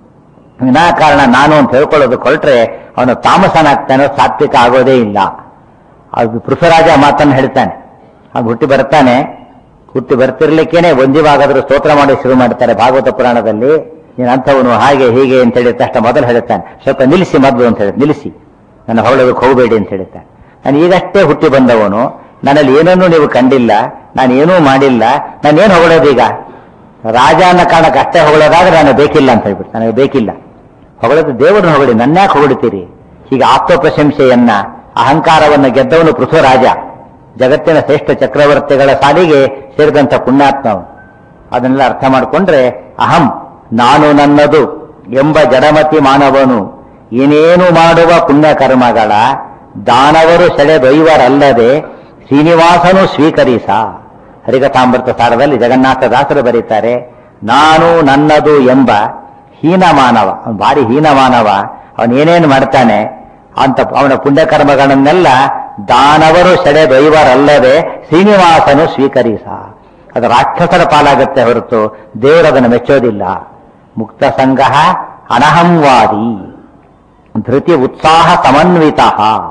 ವಿನಾಕಾರಣ ನಾನು ಅಂತ ಹೇಳ್ಕೊಳ್ಳೋದು ಕೊಟ್ರೆ ಅವನು ತಾಮಸನಾಗ್ತಾನೆ ಸಾತ್ವಿಕ ಆಗೋದೇ ಇಲ್ಲ ಅದು ಪೃಥ್ವರಾಜ ಮಾತನ್ನು ಹೇಳ್ತಾನೆ ಅದು ಹುಟ್ಟಿ ಬರ್ತಾನೆ ಹುಟ್ಟಿ ಬರ್ತಿರ್ಲಿಕ್ಕೇನೆ ಒಂದಿವಾಗಾದ್ರೂ ಸ್ತೋತ್ರ ಮಾಡಿ ಶುರು ಮಾಡ್ತಾರೆ ಭಾಗವತ ಪುರಾಣದಲ್ಲಿ ನೀನು ಅಂಥವನು ಹಾಗೆ ಹೀಗೆ ಅಂತ ಹೇಳಿದ ತಕ್ಷಣ ಮೊದಲು ಹೇಳ್ತಾನೆ ಸ್ವಲ್ಪ ನಿಲ್ಲಿಸಿ ಮೊದಲು ಅಂತ ಹೇಳಿ ನಿಲ್ಲಿಸಿ ನನ್ನ ಹೊಗಳೋದಕ್ಕೆ ಹೋಗಬೇಡಿ ಅಂತ ಹೇಳ್ತಾನೆ ನಾನು ಈಗಷ್ಟೇ ಹುಟ್ಟಿ ಬಂದವನು ನನ್ನಲ್ಲಿ ಏನನ್ನೂ ನೀವು ಕಂಡಿಲ್ಲ ನಾನು ಏನೂ ಮಾಡಿಲ್ಲ ನಾನೇನು ಹೊಗಳೋದೀಗ ರಾಜ ಅನ್ನೋ ಕಾರಣಕ್ಕೆ ಅಷ್ಟೇ ಹೊಗಳೋದಾದ್ರೆ ನನಗೆ ಬೇಕಿಲ್ಲ ಅಂತ ಹೇಳ್ಬಿಟ್ಟು ನನಗೆ ಬೇಕಿಲ್ಲ ಹೊಗಳದ್ದು ದೇವರನ್ನ ಹೊಗಳಿ ನನ್ಯಾಕೆ ಹೊಗಳ್ತೀರಿ ಹೀಗೆ ಆತ್ಮ ಪ್ರಶಂಸೆಯನ್ನ ಅಹಂಕಾರವನ್ನು ಗೆದ್ದವನು ಪೃಥ್ವರಾಜ ಜಗತ್ತಿನ ಶ್ರೇಷ್ಠ ಚಕ್ರವರ್ತಿಗಳ ಸಾಲಿಗೆ ಸೇರಿದಂಥ ಪುಣ್ಯಾತ್ಮ ಅವನು. ಅದನ್ನೆಲ್ಲ ಅರ್ಥ ಮಾಡಿಕೊಂಡ್ರೆ ಅಹಂ ನಾನು ನನ್ನದು ಎಂಬ ಜಡಮತಿ ಮಾನವನು ಏನೇನು ಮಾಡುವ ಪುಣ್ಯ ಕರ್ಮಗಳ ದಾನವರು ಸೆಳೆದೊಯ್ವರಲ್ಲದೆ ಶ್ರೀನಿವಾಸನು ಸ್ವೀಕರಿಸ ಹರಿಕಥಾಮೃತ ಸಾರದಲ್ಲಿ ಜಗನ್ನಾಥ ದಾಸರು ಬರೀತಾರೆ ನಾನು ನನ್ನದು ಎಂಬ ಹೀನ ಮಾನವ ಅವನು ಭಾರಿ ಹೀನ ಮಾನವ ಅವನು ಏನೇನು ಮಾಡ್ತಾನೆ ಅಂತ ಅವನ ಪುಣ್ಯಕರ್ಮಗಳನ್ನೆಲ್ಲ ದಾನವರು ಸೆಳೆದೊಯ್ವರಲ್ಲದೆ ಶ್ರೀನಿವಾಸನು ಸ್ವೀಕರಿಸ ಅದು ರಾಕ್ಷಸರ ಪಾಲಾಗತ್ತೆ ಹೊರತು ದೇವರದನ್ನು ಮೆಚ್ಚೋದಿಲ್ಲ ಮುಕ್ತ ಸಂಘ ಅನಹಂವಾದಿ ಧೃತಿ ಉತ್ಸಾಹ ಸಮನ್ವಿತ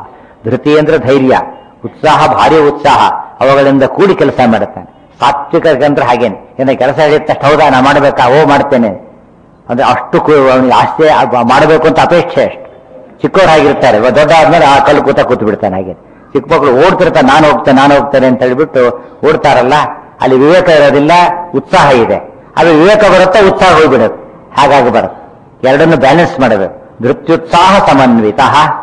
ಧೃತಿ ಅಂದ್ರೆ ಧೈರ್ಯ ಉತ್ಸಾಹ ಭಾರಿ ಉತ್ಸಾಹ ಅವುಗಳಿಂದ ಕೂಡಿ ಕೆಲಸ ಮಾಡುತ್ತಾನೆ ಸಾತ್ವಿಕಂದ್ರೆ ಹಾಗೇನೆ ಏನ ಕೆಲಸ ಹೇಳಿದ ತಕ್ಷಣ ಹೌದಾ ನಾ ಮಾಡಬೇಕಾ ಓ ಮಾಡ್ತೇನೆ ಅಂದ್ರೆ ಅಷ್ಟು ಕು- ಅವನಿಗೆ ಆಸೆ ಅದ್ ಮಾಡಬೇಕು ಅಂತ ಅಪೇಕ್ಷೆ ಅಷ್ಟು ಚಿಕ್ಕವರಾಗಿರ್ತಾರೆ ಇವಾಗ ದೊಡ್ಡ ಆದ್ಮೇಲೆ ಆ ಕಲ್ಲು ಕೂತ ಕೂತು ಬಿಡ್ತಾನೆ ಹಾಗೆ ಚಿಕ್ಕ ಮಕ್ಕಳು ಓಡ್ತಿರ್ತಾರೆ ನಾನು ಹೋಗ್ತೇನೆ ನಾನು ಹೋಗ್ತೇನೆ ಅಂತ ಹೇಳ್ಬಿಟ್ಟು ಓಡ್ತಾರಲ್ಲ ಅಲ್ಲಿ ವಿವೇಕ ಇರೋದಿಲ್ಲ ಉತ್ಸಾಹ ಇದೆ ಅದು ವಿವೇಕ ಬರುತ್ತೆ ಉತ್ಸಾಹ ಹೋಗ್ಬಿಡುತ್ತೆ ಹಾಗಾಗಿ ಬರುತ್ತೆ ಎರಡನ್ನು ಬ್ಯಾಲೆನ್ಸ್ ಮಾಡಬೇಕು ಧೃತ್ಯುತ್ಸಾಹ ಸಮನ್ವಿತ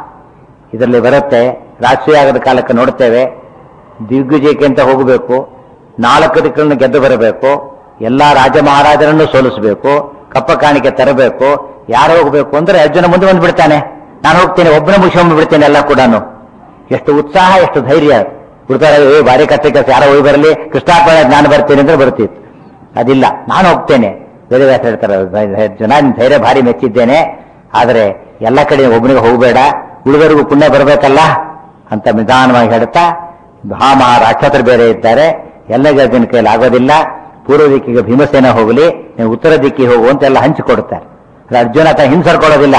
ಇದರಲ್ಲಿ ಬರುತ್ತೆ ರಾಷ್ಟ್ರೀಯ ಆಗದ ಕಾಲಕ್ಕೆ ನೋಡ್ತೇವೆ ದಿಗ್ವಿಜಯಕ್ಕೆ ಅಂತ ಹೋಗಬೇಕು ನಾಲ್ಕು ದಿಕ್ಕನ್ನು ಗೆದ್ದು ಬರಬೇಕು ಎಲ್ಲಾ ರಾಜ ಮಹಾರಾಜರನ್ನು ಸೋಲಿಸಬೇಕು ಕಪ್ಪ ಕಾಣಿಕೆ ತರಬೇಕು ಯಾರು ಹೋಗಬೇಕು ಅಂದ್ರೆ ಅರ್ಜುನ ಮುಂದೆ ಬಂದು ಬಿಡ್ತಾನೆ ನಾನು ಹೋಗ್ತೇನೆ ಒಬ್ಬನೇ ಮುಗಿಸ್ಕೊಂಡು ಬಿಡ್ತೇನೆ ಎಲ್ಲ ಕೂಡ ಎಷ್ಟು ಉತ್ಸಾಹ ಎಷ್ಟು ಧೈರ್ಯ ಬಿಡ್ತಾರೆ ಏ ಭಾರಿ ಕತ್ತೆ ಕೆಲಸ ಯಾರೋ ಹೋಗಿ ಬರಲಿ ಕೃಷ್ಣಾರ್ಪಣ ನಾನು ಬರ್ತೀನಿ ಅಂದ್ರೆ ಬರ್ತಿತ್ತು ಅದಿಲ್ಲ ನಾನು ಹೋಗ್ತೇನೆ ಬೇರೆ ವ್ಯಾಸ ಹೇಳ್ತಾರೆ ಜನ ನಿನ್ ಧೈರ್ಯ ಭಾರಿ ಮೆಚ್ಚಿದ್ದೇನೆ ಆದರೆ ಎಲ್ಲ ಕಡೆ ಒಬ್ಬನಿಗೆ ಹೋಗಬೇಡ ಉಳಿದವರಿಗೂ ಪುಣ್ಯ ಬರಬೇಕಲ್ಲ ಅಂತ ನಿಧಾನವಾಗಿ ಹೇಳ್ತಾ ಭಾಮ ರಾಕ್ಷಸರು ಬೇರೆ ಇದ್ದಾರೆ ಎಲ್ಲ ಜನ ಕೈಲಿ ಆಗೋದಿಲ್ಲ ಪೂರ್ವ ದಿಕ್ಕಿಗೆ ಭೀಮಸೇನ ಹೋಗಲಿ ನೀವು ಉತ್ತರ ದಿಕ್ಕಿಗೆ ಹೋಗು ಅಂತ ಎಲ್ಲ ಹಂಚಿಕೊಡುತ್ತಾರೆ ಆದ್ರೆ ಅರ್ಜುನ ಆತ ಹಿಂಸರ್ಕೊಳ್ಳೋದಿಲ್ಲ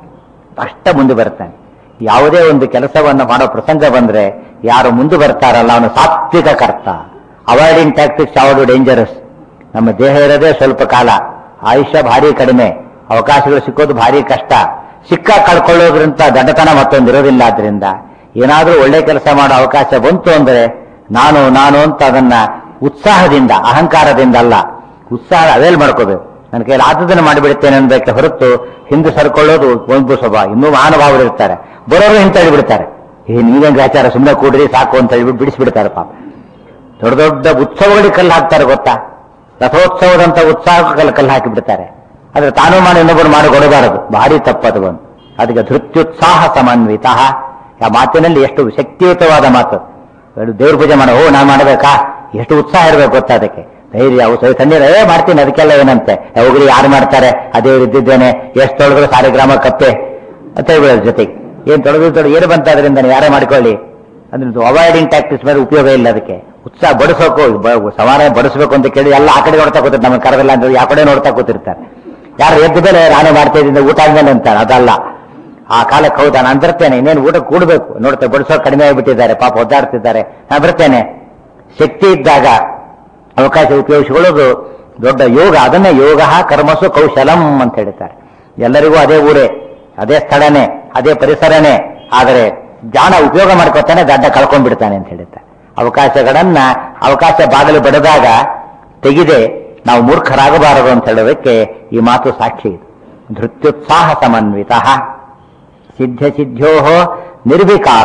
ಅಷ್ಟ ಮುಂದೆ ಬರ್ತಾನೆ ಯಾವುದೇ ಒಂದು ಕೆಲಸವನ್ನು ಮಾಡೋ ಪ್ರಸಂಗ ಬಂದ್ರೆ ಯಾರು ಮುಂದೆ ಬರ್ತಾರಲ್ಲ ಅವನು ಸಾತ್ವಿಕ ಕರ್ತ ಅವಾಯ್ಡಿಂಗ್ ಟ್ಯಾಕ್ಟಿಕ್ಸ್ ಯಾವುದು ಡೇಂಜರಸ್ ನಮ್ಮ ದೇಹ ಇರೋದೇ ಸ್ವಲ್ಪ ಕಾಲ ಆಯುಷ್ಯ ಭಾರಿ ಕಡಿಮೆ ಅವಕಾಶಗಳು ಸಿಕ್ಕೋದು ಭಾರಿ ಕಷ್ಟ ಸಿಕ್ಕ ಕಳ್ಕೊಳ್ಳೋದ್ರಿಂದ ದಡ್ಡತನ ಮತ್ತೊಂದು ಇರೋದಿಲ್ಲ ಆದ್ರಿಂದ ಏನಾದ್ರೂ ಒಳ್ಳೆ ಕೆಲಸ ಮಾಡೋ ಅವಕಾಶ ಬಂತು ಅಂದ್ರೆ ನಾನು ನಾನು ಅಂತ ಅದನ್ನ ಉತ್ಸಾಹದಿಂದ ಅಹಂಕಾರದಿಂದ ಅಲ್ಲ ಉತ್ಸಾಹ ಅವೇಲ್ ಮಾಡ್ಕೋಬೇಕು ನನ್ನ ಕೈಯಲ್ಲಿ ಆದದನ್ನು ಮಾಡಿಬಿಡ್ತೇನೆ ಅನ್ಬೇಕೆ ಹೊರತು ಹಿಂದೆ ಸರ್ಕೊಳ್ಳೋದು ಒಂದು ಸ್ವಭಾವ ಇನ್ನೂ ಮಹಾನುಭಾವರು ಇರ್ತಾರೆ ಬರೋರು ಹಿಂತಳಿ ಬಿಡ್ತಾರೆ ಏ ನೀವೇನ್ ಗ್ರಾಚಾರ ಸುಮ್ಮನೆ ಕೂಡ್ರಿ ಸಾಕು ಅಂತ ಹೇಳ್ಬಿಟ್ಟು ಬಿಡಿಸ್ಬಿಡ್ತಾರೆ ಪಾಪ ದೊಡ್ಡ ದೊಡ್ಡ ಉತ್ಸವಗಳಿಗೆ ಕಲ್ಲು ಹಾಕ್ತಾರೆ ಗೊತ್ತಾ ರಥೋತ್ಸವದಂತ ಉತ್ಸಾಹಕ್ಕೆ ಕಲ್ಲು ಕಲ್ಲು ಹಾಕಿ ಬಿಡ್ತಾರೆ ಆದ್ರೆ ತಾನು ಮಾಡಿ ಇನ್ನೊಬ್ಬರು ಮಾಡಿ ಕೊಡಬಾರದು ಭಾರಿ ತಪ್ಪದು ಒಂದು ಅದಕ್ಕೆ ಧೃತ್ಯುತ್ಸಾಹ ಸಮನ್ವಿತ ಆ ಮಾತಿನಲ್ಲಿ ಎಷ್ಟು ಶಕ್ತಿಯುತವಾದ ಮಾತು ಅದು ದೇವ್ರ ಪೂಜೆ ಮಾಡೋ ಓ ನಾನು ಮಾಡಬೇಕಾ ಎಷ್ಟು ಉತ್ಸಾಹ ಇರಬೇಕು ಗೊತ್ತಾ ಅದಕ್ಕೆ ಧೈರ್ಯ ಉತ್ಸಾಹ ತಣ್ಣೀರ ಏ ಮಾಡ್ತೀನಿ ಅದಕ್ಕೆಲ್ಲ ಏನಂತೆ ಹೋಗ್ರಿ ಯಾರು ಮಾಡ್ತಾರೆ ಅದೇ ಇದ್ದಿದ್ದೇನೆ ಎಷ್ಟು ತೊಳೆದ್ರು ಸಾಲಿಗ್ರಾಮ ಕಪ್ಪೆ ಅಂತ ಹೇಳ್ಬಿಡೋದು ಜೊತೆಗೆ ಏನ್ ತೊಳೆದು ತೊಳೆದು ಏನು ಬಂತ ಅದರಿಂದ ನೀವು ಯಾರೇ ಮಾಡ್ಕೊಳ್ಳಿ ಅಂದ್ರೆ ಅವಾಯ್ಡಿಂಗ್ ಟ್ಯಾಕ್ಟಿಕ್ಸ್ ಮೇಲೆ ಉಪಯೋಗ ಇಲ್ಲ ಅದಕ್ಕೆ ಉತ್ಸಾಹ ಬಡಿಸೋಕು ಬ- ಸಮಾನ ಬಡಿಸ್ಬೇಕು ಅಂತ ಕೇಳಿ ಎಲ್ಲ ಆ ಕಡೆ ನೋಡ್ತಾ ಕೂತಿರ್ತಾರೆ ನಮ್ಮ ಕರದಲ್ಲ ಅಂದ್ರೆ ಯಾವ ಕಡೆ ನೋಡ್ತಾ ಕೂತಿರ್ತಾರೆ ಯಾರು ಎದ್ದ ಮೇಲೆ ನಾನೇ ಮಾಡ್ತಾ ಇದ್ದೀನಿ ಊಟ ಆದ್ಮೇಲೆ ಅಂತಾರೆ ಅದಲ್ಲ ಆ ಕಾಲಕ್ಕೆ ಹೌದಾ ನಾನು ಬರ್ತೇನೆ ಇನ್ನೇನು ಊಟ ಕೂಡಬೇಕು ನೋಡ್ತಾ ಬಡಿಸೋ ಕಡಿಮೆ ಆಗಿಬಿಟ್ಟಿದ್ದಾರೆ ಪಾಪ ಒದ್ದಾಡ್ತಿದ್ದಾರೆ ನಾನು ಬರ್ತೇನೆ ಶಕ್ತಿ ಇದ್ದಾಗ ಅವಕಾಶ ಉಪಯೋಗಿಸಿಕೊಳ್ಳೋದು ದೊಡ್ಡ ಯೋಗ ಅದನ್ನೇ ಯೋಗ ಕರ್ಮಸು ಕೌಶಲಂ ಅಂತ ಹೇಳ್ತಾರೆ ಎಲ್ಲರಿಗೂ ಅದೇ ಊರೇ ಅದೇ ಸ್ಥಳನೇ ಅದೇ ಪರಿಸರನೇ ಆದರೆ ಜ್ಞಾನ ಉಪಯೋಗ ಮಾಡ್ಕೊತಾನೆ ದಡ್ಡ ಕಳ್ಕೊಂಡ್ಬಿಡ್ತಾನೆ ಅಂತ ಹೇಳ್ತಾರೆ ಅವಕಾಶಗಳನ್ನ ಅವಕಾಶ ಬಾಗಿಲು ಬಡಿದಾಗ ತೆಗೆದೆ ನಾವು ಮೂರ್ಖರಾಗಬಾರದು ಅಂತ ಹೇಳೋದಕ್ಕೆ ಈ ಮಾತು ಸಾಕ್ಷಿ ಇದು ಧೃತ್ಯುತ್ಸಾಹ ಸಮನ್ವಿತ ಸಿದ್ಧ ಸಿದ್ಧೋ ನಿರ್ವಿಕಾರ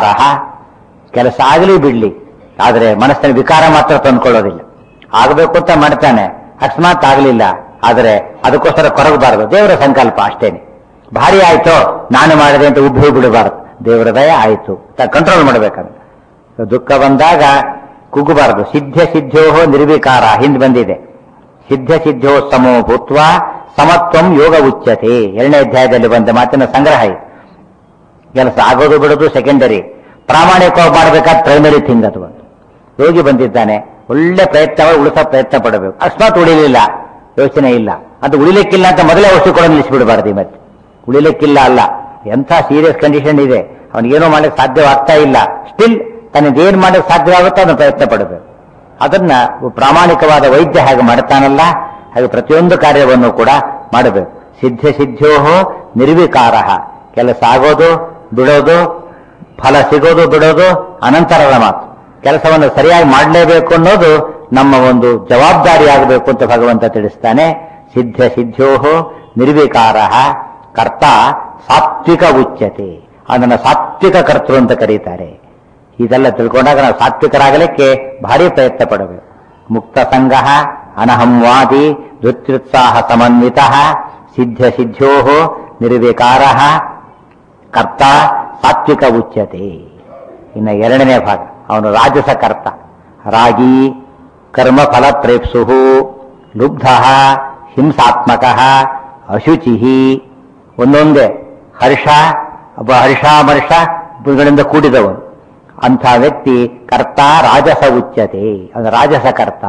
ಕೆಲಸ ಆಗಲಿ ಬಿಡ್ಲಿ ಆದರೆ ಮನಸ್ಸಿನ ವಿಕಾರ ಮಾತ್ರ ತಂದ್ಕೊಳ್ಳೋದಿಲ್ಲ ಆಗಬೇಕು ಅಂತ ಮಾಡ್ತಾನೆ ಅಕಸ್ಮಾತ್ ಆಗಲಿಲ್ಲ ಆದರೆ ಅದಕ್ಕೋಸ್ಕರ ಕೊರಗಬಾರದು ದೇವರ ಸಂಕಲ್ಪ ಅಷ್ಟೇನೆ ಭಾರಿ ಆಯ್ತು ನಾನು ಮಾಡಿದೆ ಅಂತ ಉಬ್ಬಿ ಬಿಡಬಾರದು ದೇವರ ದಯ ಆಯ್ತು ಕಂಟ್ರೋಲ್ ಮಾಡಬೇಕಾದ್ರೆ ದುಃಖ ಬಂದಾಗ ಕುಗ್ಗಬಾರದು ಸಿದ್ಧ ಸಿದ್ಧೋ ನಿರ್ವಿಕಾರ ಹಿಂದೆ ಬಂದಿದೆ ಸಿದ್ಧ ಸಿದ್ಧೋ ಸಮೋ ಭೂತ್ವ ಸಮತ್ವಂ ಯೋಗ ಉಚ್ಯತೆ ಎರಡನೇ ಅಧ್ಯಾಯದಲ್ಲಿ ಬಂದ ಮಾತಿನ ಸಂಗ್ರಹ ಇದು ಕೆಲಸ ಆಗೋದು ಬಿಡೋದು ಸೆಕೆಂಡರಿ ಪ್ರಾಮಾಣಿಕವಾಗಿ ಮಾಡಬೇಕಾದ ಪ್ರೈಮರಿ ಥಿಂಗ್ ಅದು ಒಂದು ಯೋಗಿ ಬಂದಿದ್ದಾನೆ ಒಳ್ಳೆ ಪ್ರಯತ್ನ ಮಾಡಿ ಉಳಿಸೋ ಪ್ರಯತ್ನ ಪಡಬೇಕು ಅಕಸ್ಮಾತ್ ಉಳಿಲಿಲ್ಲ ಯೋಚನೆ ಇಲ್ಲ ಅದು ಉಳಿಲಿಕ್ಕಿಲ್ಲ ಅಂತ ಮೊದಲೇ ಔಷಧಿ ಕೊಡೋ ನಿಲ್ಲಿಸ್ಬಿಡಬಾರ್ದು ಈ ಮತ್ತೆ ಉಳಿಲಿಕ್ಕಿಲ್ಲ ಅಲ್ಲ ಎಂಥ ಸೀರಿಯಸ್ ಕಂಡೀಷನ್ ಇದೆ ಅವನಿಗೇನೋ ಮಾಡಕ್ಕೆ ಸಾಧ್ಯವಾಗ್ತಾ ಇಲ್ಲ ಸ್ಟಿಲ್ ತನಗೇನು ಮಾಡಕ್ಕೆ ಸಾಧ್ಯವಾಗುತ್ತೋ ಅದನ್ನು ಪ್ರಯತ್ನ ಪಡಬೇಕು ಅದನ್ನ ಪ್ರಾಮಾಣಿಕವಾದ ವೈದ್ಯ ಹಾಗೆ ಮಾಡ್ತಾನಲ್ಲ ಹಾಗೆ ಪ್ರತಿಯೊಂದು ಕಾರ್ಯವನ್ನು ಕೂಡ ಮಾಡಬೇಕು ಸಿದ್ಧ ಸಿದ್ಧೋ ನಿರ್ವಿಕಾರ ಕೆಲಸ ಆಗೋದು ಬಿಡೋದು ಫಲ ಸಿಗೋದು ಬಿಡೋದು ಅನಂತರದ ಮಾತು ಕೆಲಸವನ್ನು ಸರಿಯಾಗಿ ಮಾಡಲೇಬೇಕು ಅನ್ನೋದು ನಮ್ಮ ಒಂದು ಜವಾಬ್ದಾರಿ ಆಗಬೇಕು ಅಂತ ಭಗವಂತ ತಿಳಿಸ್ತಾನೆ ಸಿದ್ಧ ಸಿದ್ಧೋ ನಿರ್ವಿಕಾರ ಕರ್ತ ಸಾತ್ವಿಕ ಉಚ್ಯತೆ ಅದನ್ನ ಸಾತ್ವಿಕ ಕರ್ತೃ ಅಂತ ಕರೀತಾರೆ ಇದೆಲ್ಲ ತಿಳ್ಕೊಂಡಾಗ ನಾವು ಸಾತ್ವಿಕರಾಗಲಿಕ್ಕೆ ಭಾರಿ ಪ್ರಯತ್ನ ಪಡಬೇಕು ಮುಕ್ತ ಸಂಘ ಅನಹಂವಾದಿ ಧೃತ್ಯುತ್ಸಾಹ ಸಮನ್ವಿತ ಸಿದ್ಧ ಸಿದ್ಧೋ ನಿರ್ವಿಕಾರ ಕರ್ತ ಸಾತ್ವಿಕ ಉಚ್ಯತೆ ಇನ್ನು ಎರಡನೇ ಭಾಗ ಅವನು ರಾಜಸ ಕರ್ತ ರಾಗಿ ಕರ್ಮಫಲ ಪ್ರೇಪ್ಸು ಲುಬ್ಧ ಹಿಂಸಾತ್ಮಕ ಅಶುಚಿ ಒಂದೊಂದೇ ಹರ್ಷ ಒಬ್ಬ ಹರ್ಷಾಮರ್ಷ ಗಳಿಂದ ಕೂಡಿದವನು ಅಂಥ ವ್ಯಕ್ತಿ ಕರ್ತ ರಾಜಸ ಉಚ್ಯತೆ ಅವನು ರಾಜಸ ಕರ್ತ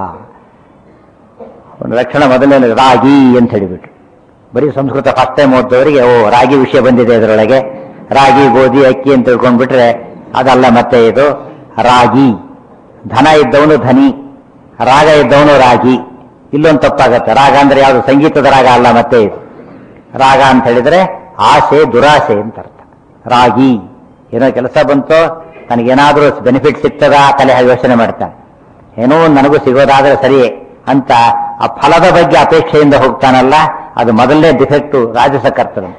ಅವನ ಲಕ್ಷಣ ಮೊದಲನೇ ರಾಗಿ ಅಂತ ಹೇಳಿಬಿಟ್ರು ಬರೀ ಸಂಸ್ಕೃತ ಫಸ್ಟ್ ಟೈಮ್ ಓದ್ದವರಿಗೆ ಓ ರಾಗಿ ವಿಷಯ ಬಂದಿದೆ ಇದರೊಳಗೆ ರಾಗಿ ಗೋಧಿ ಅಕ್ಕಿ ಅಂತ ತಿಳ್ಕೊಂಡ್ಬಿಟ್ರೆ ಅದಲ್ಲ ಮತ್ತೆ ಇದು ರಾಗಿ ಧನ ಇದ್ದವನು ಧನಿ ರಾಗ ಇದ್ದವನು ರಾಗಿ ಇಲ್ಲೊಂದು ತಪ್ಪಾಗತ್ತೆ ರಾಗ ಅಂದ್ರೆ ಯಾವುದು ಸಂಗೀತದ ರಾಗ ಅಲ್ಲ ಮತ್ತೆ ಇದು ರಾಗ ಅಂತ ಹೇಳಿದ್ರೆ ಆಸೆ ದುರಾಸೆ ಅಂತ ಅರ್ಥ ರಾಗಿ ಏನೋ ಕೆಲಸ ಬಂತೋ ನನಗೇನಾದ್ರೂ ಬೆನಿಫಿಟ್ ಸಿಗ್ತದ ತಲೆ ಹಾಗೆ ಯೋಚನೆ ಮಾಡ್ತಾನೆ ಏನೋ ಒಂದು ನನಗೂ ಸಿಗೋದಾದ್ರೆ ಸರಿಯೇ ಅಂತ ಆ ಫಲದ ಬಗ್ಗೆ ಅಪೇಕ್ಷೆಯಿಂದ ಹೋಗ್ತಾನಲ್ಲ ಅದು ಮೊದಲನೇ ಡಿಫೆಕ್ಟು ರಾಜಸ ಕರ್ತನು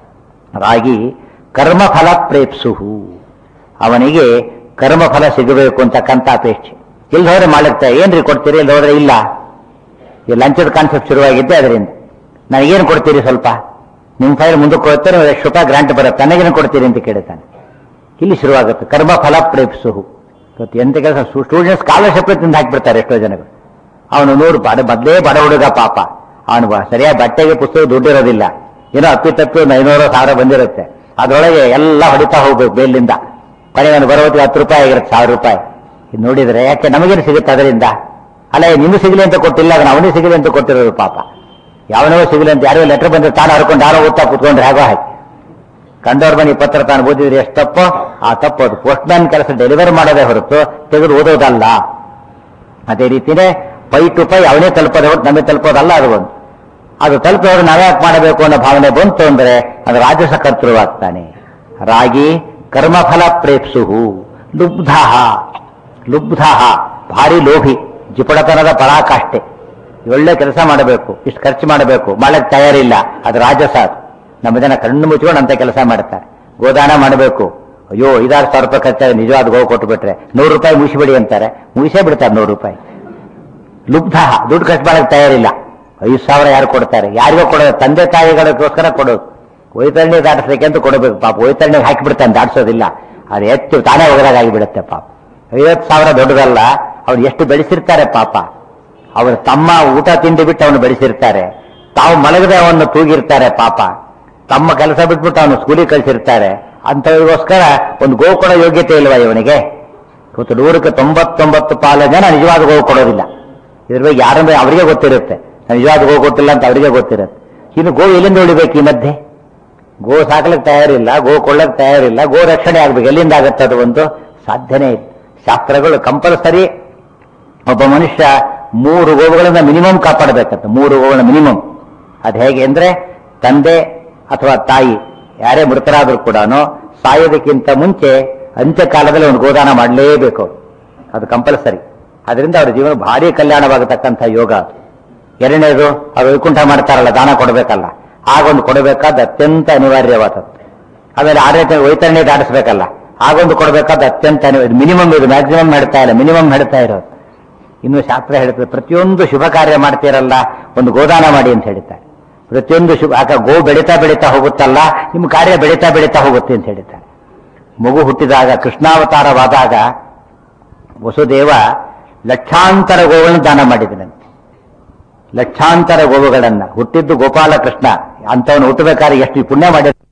ರಾಗಿ ಕರ್ಮಫಲ ಪ್ರೇಪ್ಸುಹು ಅವನಿಗೆ ಕರ್ಮಫಲ ಸಿಗಬೇಕು ಅಂತಕ್ಕಂಥ ಅಪೇಕ್ಷೆ ಇಲ್ಲಿ ಹೋದ್ರೆ ಮಾಡುತ್ತೆ ಏನ್ರಿ ಕೊಡ್ತೀರಿ ಇಲ್ಲಿ ಹೋದ್ರೆ ಇಲ್ಲ ಈ ಲಂಚದ ಕಾನ್ಸೆಪ್ಟ್ ಶುರುವಾಗಿದ್ದೆ ಅದರಿಂದ ನನಗೇನು ಕೊಡ್ತೀರಿ ಸ್ವಲ್ಪ ನಿಮ್ಮ ಫೈಲ್ ಮುಂದಕ್ಕೆ ಹೋಗ್ತಾರೆ ಎಷ್ಟು ರೂಪಾಯಿ ಗ್ರಾಂಟ್ ಬರುತ್ತೆ ನನಗೇನು ಕೊಡ್ತೀರಿ ಅಂತ ಕೇಳ್ತಾನೆ ಇಲ್ಲಿ ಶುರುವಾಗುತ್ತೆ ಕರ್ಮ ಫಲ ಪ್ರೇಪ್ಸುಹು ಇವತ್ತು ಎಂತ ಕೆಲಸ ಸ್ಟೂಡೆಂಟ್ ಸ್ಕಾಲರ್ಶಿಪ್ ತಿಂದು ಹಾಕ್ಬಿಡ್ತಾರೆ ಎಷ್ಟೋ ಜನಗಳು ಅವನು ನೂರು ಬಡ ಮೊದಲೇ ಬಡ ಹುಡುಗ ಪಾಪ ಅವನು ಬ- ಸರಿಯಾಗಿ ಬಟ್ಟೆಗೆ ಪುಸ್ತಕ ದುಡ್ಡಿರೋದಿಲ್ಲ ಏನೋ ಅಪ್ಪಿತಪ್ಪಿ ಒಂದು ಐನೂರು ಸಾವಿರ ಬಂದಿರುತ್ತೆ ಅದರೊಳಗೆ ಎಲ್ಲ ಹೊಡಿತಾ ಹೋಗ್ಬೇಕು ಮೇಲಿಂದ ಕೊನೆಗೆ ಅವನು ಬರೋತ್ತಿಗೆ ಹತ್ತು ರೂಪಾಯಿ ಆಗಿರುತ್ತೆ ಸಾವಿರ ರೂಪಾಯಿ ಇದು ನೋಡಿದ್ರೆ ಯಾಕೆ ನಮಗೇನು ಸಿಗುತ್ತೆ ಅದರಿಂದ ಅಲ್ಲ ನಿಮ್ಗೆ ಸಿಗಲಿ ಅಂತ ಕೊಟ್ಟಿಲ್ಲ ಅದನ್ನ ಅವನಿಗೆ ಸಿಗಲಿ ಅಂತ ಕೊಟ್ಟಿರೋದು ಪಾಪ ಯಾವನೋ ಸಿಗಲಿ ಅಂತ ಯಾರೋ ಲೆಟರ್ ಬಂದ್ರೆ ತಾನು ಹರ್ಕೊಂಡು ಯಾರೋ ಓದ್ತಾ ಕೂತ್ಕೊಂಡ್ರೆ ಹೇಗೋ ಹಾಕಿ ಕಂಡವ್ರ ಮನೆ ಪತ್ರ ತಾನು ಓದಿದ್ರೆ ಎಷ್ಟು ತಪ್ಪೋ ಆ ತಪ್ಪು ಅದು ಪೋಸ್ಟ್ ಮ್ಯಾನ್ ಕೆಲಸ ಡೆಲಿವರಿ ಮಾಡೋದೇ ಹೊರತು ತೆಗೆದು ಓದೋದಲ್ಲ ಅದೇ ರೀತಿನೇ ಪೈ ಟು ಪೈ ಅವನೇ ತಲುಪೋದೇ ಹೊರತು ನಮಗೆ ತಲುಪೋದಲ್ಲ ಅದು ಒಂದು ಅದು ತಲುಪಿದವರು ನಾವೇ ಯಾಕೆ ಮಾಡಬೇಕು ಅನ್ನೋ ಭಾವನೆ ಬಂತು ಅಂದ್ರೆ ಅದು ರಾಜಸ ಕರ್ತೃವಾಗ್ತಾನೆ ರಾಗಿ ಕರ್ಮಫಲ ಪ್ರೇಪ್ಸುಹು ಲುಬ್ಧ ಲುಬ್ಧ ಭಾರಿ ಲೋಭಿ ಜಿಪಡತನದ ಪರಾಕಾಷ್ಠೆ ಒಳ್ಳೆ ಕೆಲಸ ಮಾಡಬೇಕು ಇಷ್ಟು ಖರ್ಚು ಮಾಡಬೇಕು ಮಾಡಕ್ ತಯಾರಿಲ್ಲ ಅದು ರಾಜಸ ಅದು ನಮ್ಮ ಜನ ಕಣ್ಣು ಮುಚ್ಕೊಂಡು ಅಂತ ಕೆಲಸ ಮಾಡ್ತಾರೆ ಗೋದಾನ ಮಾಡಬೇಕು ಅಯ್ಯೋ ಐದಾರು ಸಾವಿರ ರೂಪಾಯಿ ಖರ್ಚಾಗಿ ನಿಜವಾದ ಗೋ ಕೊಟ್ಟು ಬಿಟ್ರೆ ನೂರು ರೂಪಾಯಿ ಮುಗಿಸಿಬಿಡಿ ಅಂತಾರೆ ಮುಗಿಸೇ ಬಿಡ್ತಾರೆ ನೂರು ರೂಪಾಯಿ ಲುಬ್ಧ ದುಡ್ಡು ಖರ್ಚು ಮಾಡಕ್ ತಯಾರಿಲ್ಲ ಐದು ಸಾವಿರ ಯಾರು ಕೊಡ್ತಾರೆ ಯಾರಿಗೋ ಕೊಡೋದು ತಂದೆ ತಾಯಿಗಳಿಗೋಸ್ಕರ ಕೊಡೋದು ವೈತರಣಿ ದಾಟಿಸ್ಲಿಕ್ಕೆ ಅಂತ ಕೊಡಬೇಕು ಪಾಪ ವೈತರಣಿಗೆ ಹಾಕಿಬಿಡ್ತಾನೆ ದಾಟಿಸೋದಿಲ್ಲ ಅದು ಹೆಚ್ಚು ತಾನೇ ಒಗರಾಗಿ ಬಿಡುತ್ತೆ ಪಾಪ ಐವತ್ತು ಸಾವಿರ ದೊಡ್ಡದಲ್ಲ ಅವ್ರು ಎಷ್ಟು ಬೆಳೆಸಿರ್ತಾರೆ ಪಾಪ ಅವರು ತಮ್ಮ ಊಟ ತಿಂಡಿ ಬಿಟ್ಟು ಅವನು ಬೆಳೆಸಿರ್ತಾರೆ ತಾವು ಮಲಗದೆ ಅವನ್ನು ತೂಗಿರ್ತಾರೆ ಪಾಪ ತಮ್ಮ ಕೆಲಸ ಬಿಟ್ಬಿಟ್ಟು ಅವನು ಸ್ಕೂಲಿಗೆ ಕಳಿಸಿರ್ತಾರೆ ಅಂತವ್ರಿಗೋಸ್ಕರ ಒಂದು ಗೋ ಕೊಡೋ ಯೋಗ್ಯತೆ ಇಲ್ವಾ ಇವನಿಗೆ ಇವತ್ತು ನೂರಕ್ಕೆ ತೊಂಬತ್ತೊಂಬತ್ತು ಪಾಲು ಜನ ನಿಜವಾದ ಗೋ ಕೊಡೋದಿಲ್ಲ ಇದ್ರ ಬಗ್ಗೆ ಯಾರಂದ್ರೆ ಅವರಿಗೆ ಗೊತ್ತಿರುತ್ತೆ ನಾನು ನಿಜವಾದ ಗೋ ಕೊಟ್ಟಿಲ್ಲ ಅಂತ ಅವರಿಗೆ ಗೊತ್ತಿರುತ್ತೆ ಇನ್ನು ಗೋ ಎಲ್ಲಿಂದ ಉಳಿಬೇಕು ಈ ಮಧ್ಯೆ ಗೋ ಸಾಕಲಿಕ್ಕೆ ತಯಾರಿಲ್ಲ ಗೋ ಕೊಳ್ಳಕ್ ತಯಾರಿಲ್ಲ ಗೋ ರಕ್ಷಣೆ ಆಗ್ಬೇಕು ಎಲ್ಲಿಂದ ಆಗುತ್ತೆ ಅದು ಒಂದು ಸಾಧ್ಯನೇ ಇಲ್ಲ ಶಾಸ್ತ್ರಗಳು ಕಂಪಲ್ಸರಿ ಒಬ್ಬ ಮನುಷ್ಯ ಮೂರು ಗೋವುಗಳನ್ನ ಮಿನಿಮಮ್ ಕಾಪಾಡಬೇಕಂತ ಮೂರು ಗೋವುಗಳ ಮಿನಿಮಮ್ ಅದು ಹೇಗೆ ಅಂದ್ರೆ ತಂದೆ ಅಥವಾ ತಾಯಿ ಯಾರೇ ಮೃತರಾದರೂ ಕೂಡ ಸಾಯೋದಕ್ಕಿಂತ ಮುಂಚೆ ಅಂತ್ಯಕಾಲದಲ್ಲಿ ಒಂದು ಗೋದಾನ ಮಾಡಲೇಬೇಕು ಅವ್ರು. ಅದು ಕಂಪಲ್ಸರಿ ಅದರಿಂದ ಅವ್ರ ಜೀವನ ಭಾರಿ ಕಲ್ಯಾಣವಾಗತಕ್ಕಂಥ ಯೋಗ ಅದು ಎರಡನೇದು ಅವ್ರು ವೈಕುಂಠ ಮಾಡ್ತಾರಲ್ಲ ದಾನ ಕೊಡಬೇಕಲ್ಲ ಆಗೊಂದು ಕೊಡಬೇಕಾದ ಅತ್ಯಂತ ಅನಿವಾರ್ಯವಾದದ್ದು ಆಮೇಲೆ ಆಡಳಿತ ವೈತರಣೆ ದಾಟಿಸ್ಬೇಕಲ್ಲ ಆಗೊಂದು ಕೊಡಬೇಕಾದ ಅತ್ಯಂತ ಅನಿವಾರ್ಯ ಮಿನಿಮಮ್ ಇದು ಮ್ಯಾಕ್ಸಿಮಮ್ ಹೇಳ್ತಾ ಇಲ್ಲ ಮಿನಿಮಮ್ ಹೇಳ್ತಾ ಇರೋದು ಇನ್ನು ಶಾಸ್ತ್ರ ಹೇಳ್ತದೆ ಪ್ರತಿಯೊಂದು ಶುಭ ಕಾರ್ಯ ಮಾಡ್ತೀರಲ್ಲ ಒಂದು ಗೋದಾನ ಮಾಡಿ ಅಂತ ಹೇಳ್ತಾರೆ ಪ್ರತಿಯೊಂದು ಶುಭ ಆಗ ಗೋ ಬೆಳೀತಾ ಬೆಳೀತಾ ಹೋಗುತ್ತಲ್ಲ ನಿಮ್ಮ ಕಾರ್ಯ ಬೆಳೀತಾ ಬೆಳೀತಾ ಹೋಗುತ್ತೆ ಅಂತ ಹೇಳ್ತಾರೆ ಮಗು ಹುಟ್ಟಿದಾಗ ಕೃಷ್ಣಾವತಾರವಾದಾಗ ವಸುದೇವ ಲಕ್ಷಾಂತರ ಗೋಗಳನ್ನು ದಾನ ಮಾಡಿದನಂತೆ ಲಕ್ಷಾಂತರ ಗೋವುಗಳನ್ನ ಹುಟ್ಟಿದ್ದು ಗೋಪಾಲ ಕೃಷ್ಣ ಅಂತವನು ಹುಟ್ಟಬೇಕಾದ್ರೆ ಎಷ್ಟು ಪುಣ್ಯ ಮಾಡಿದ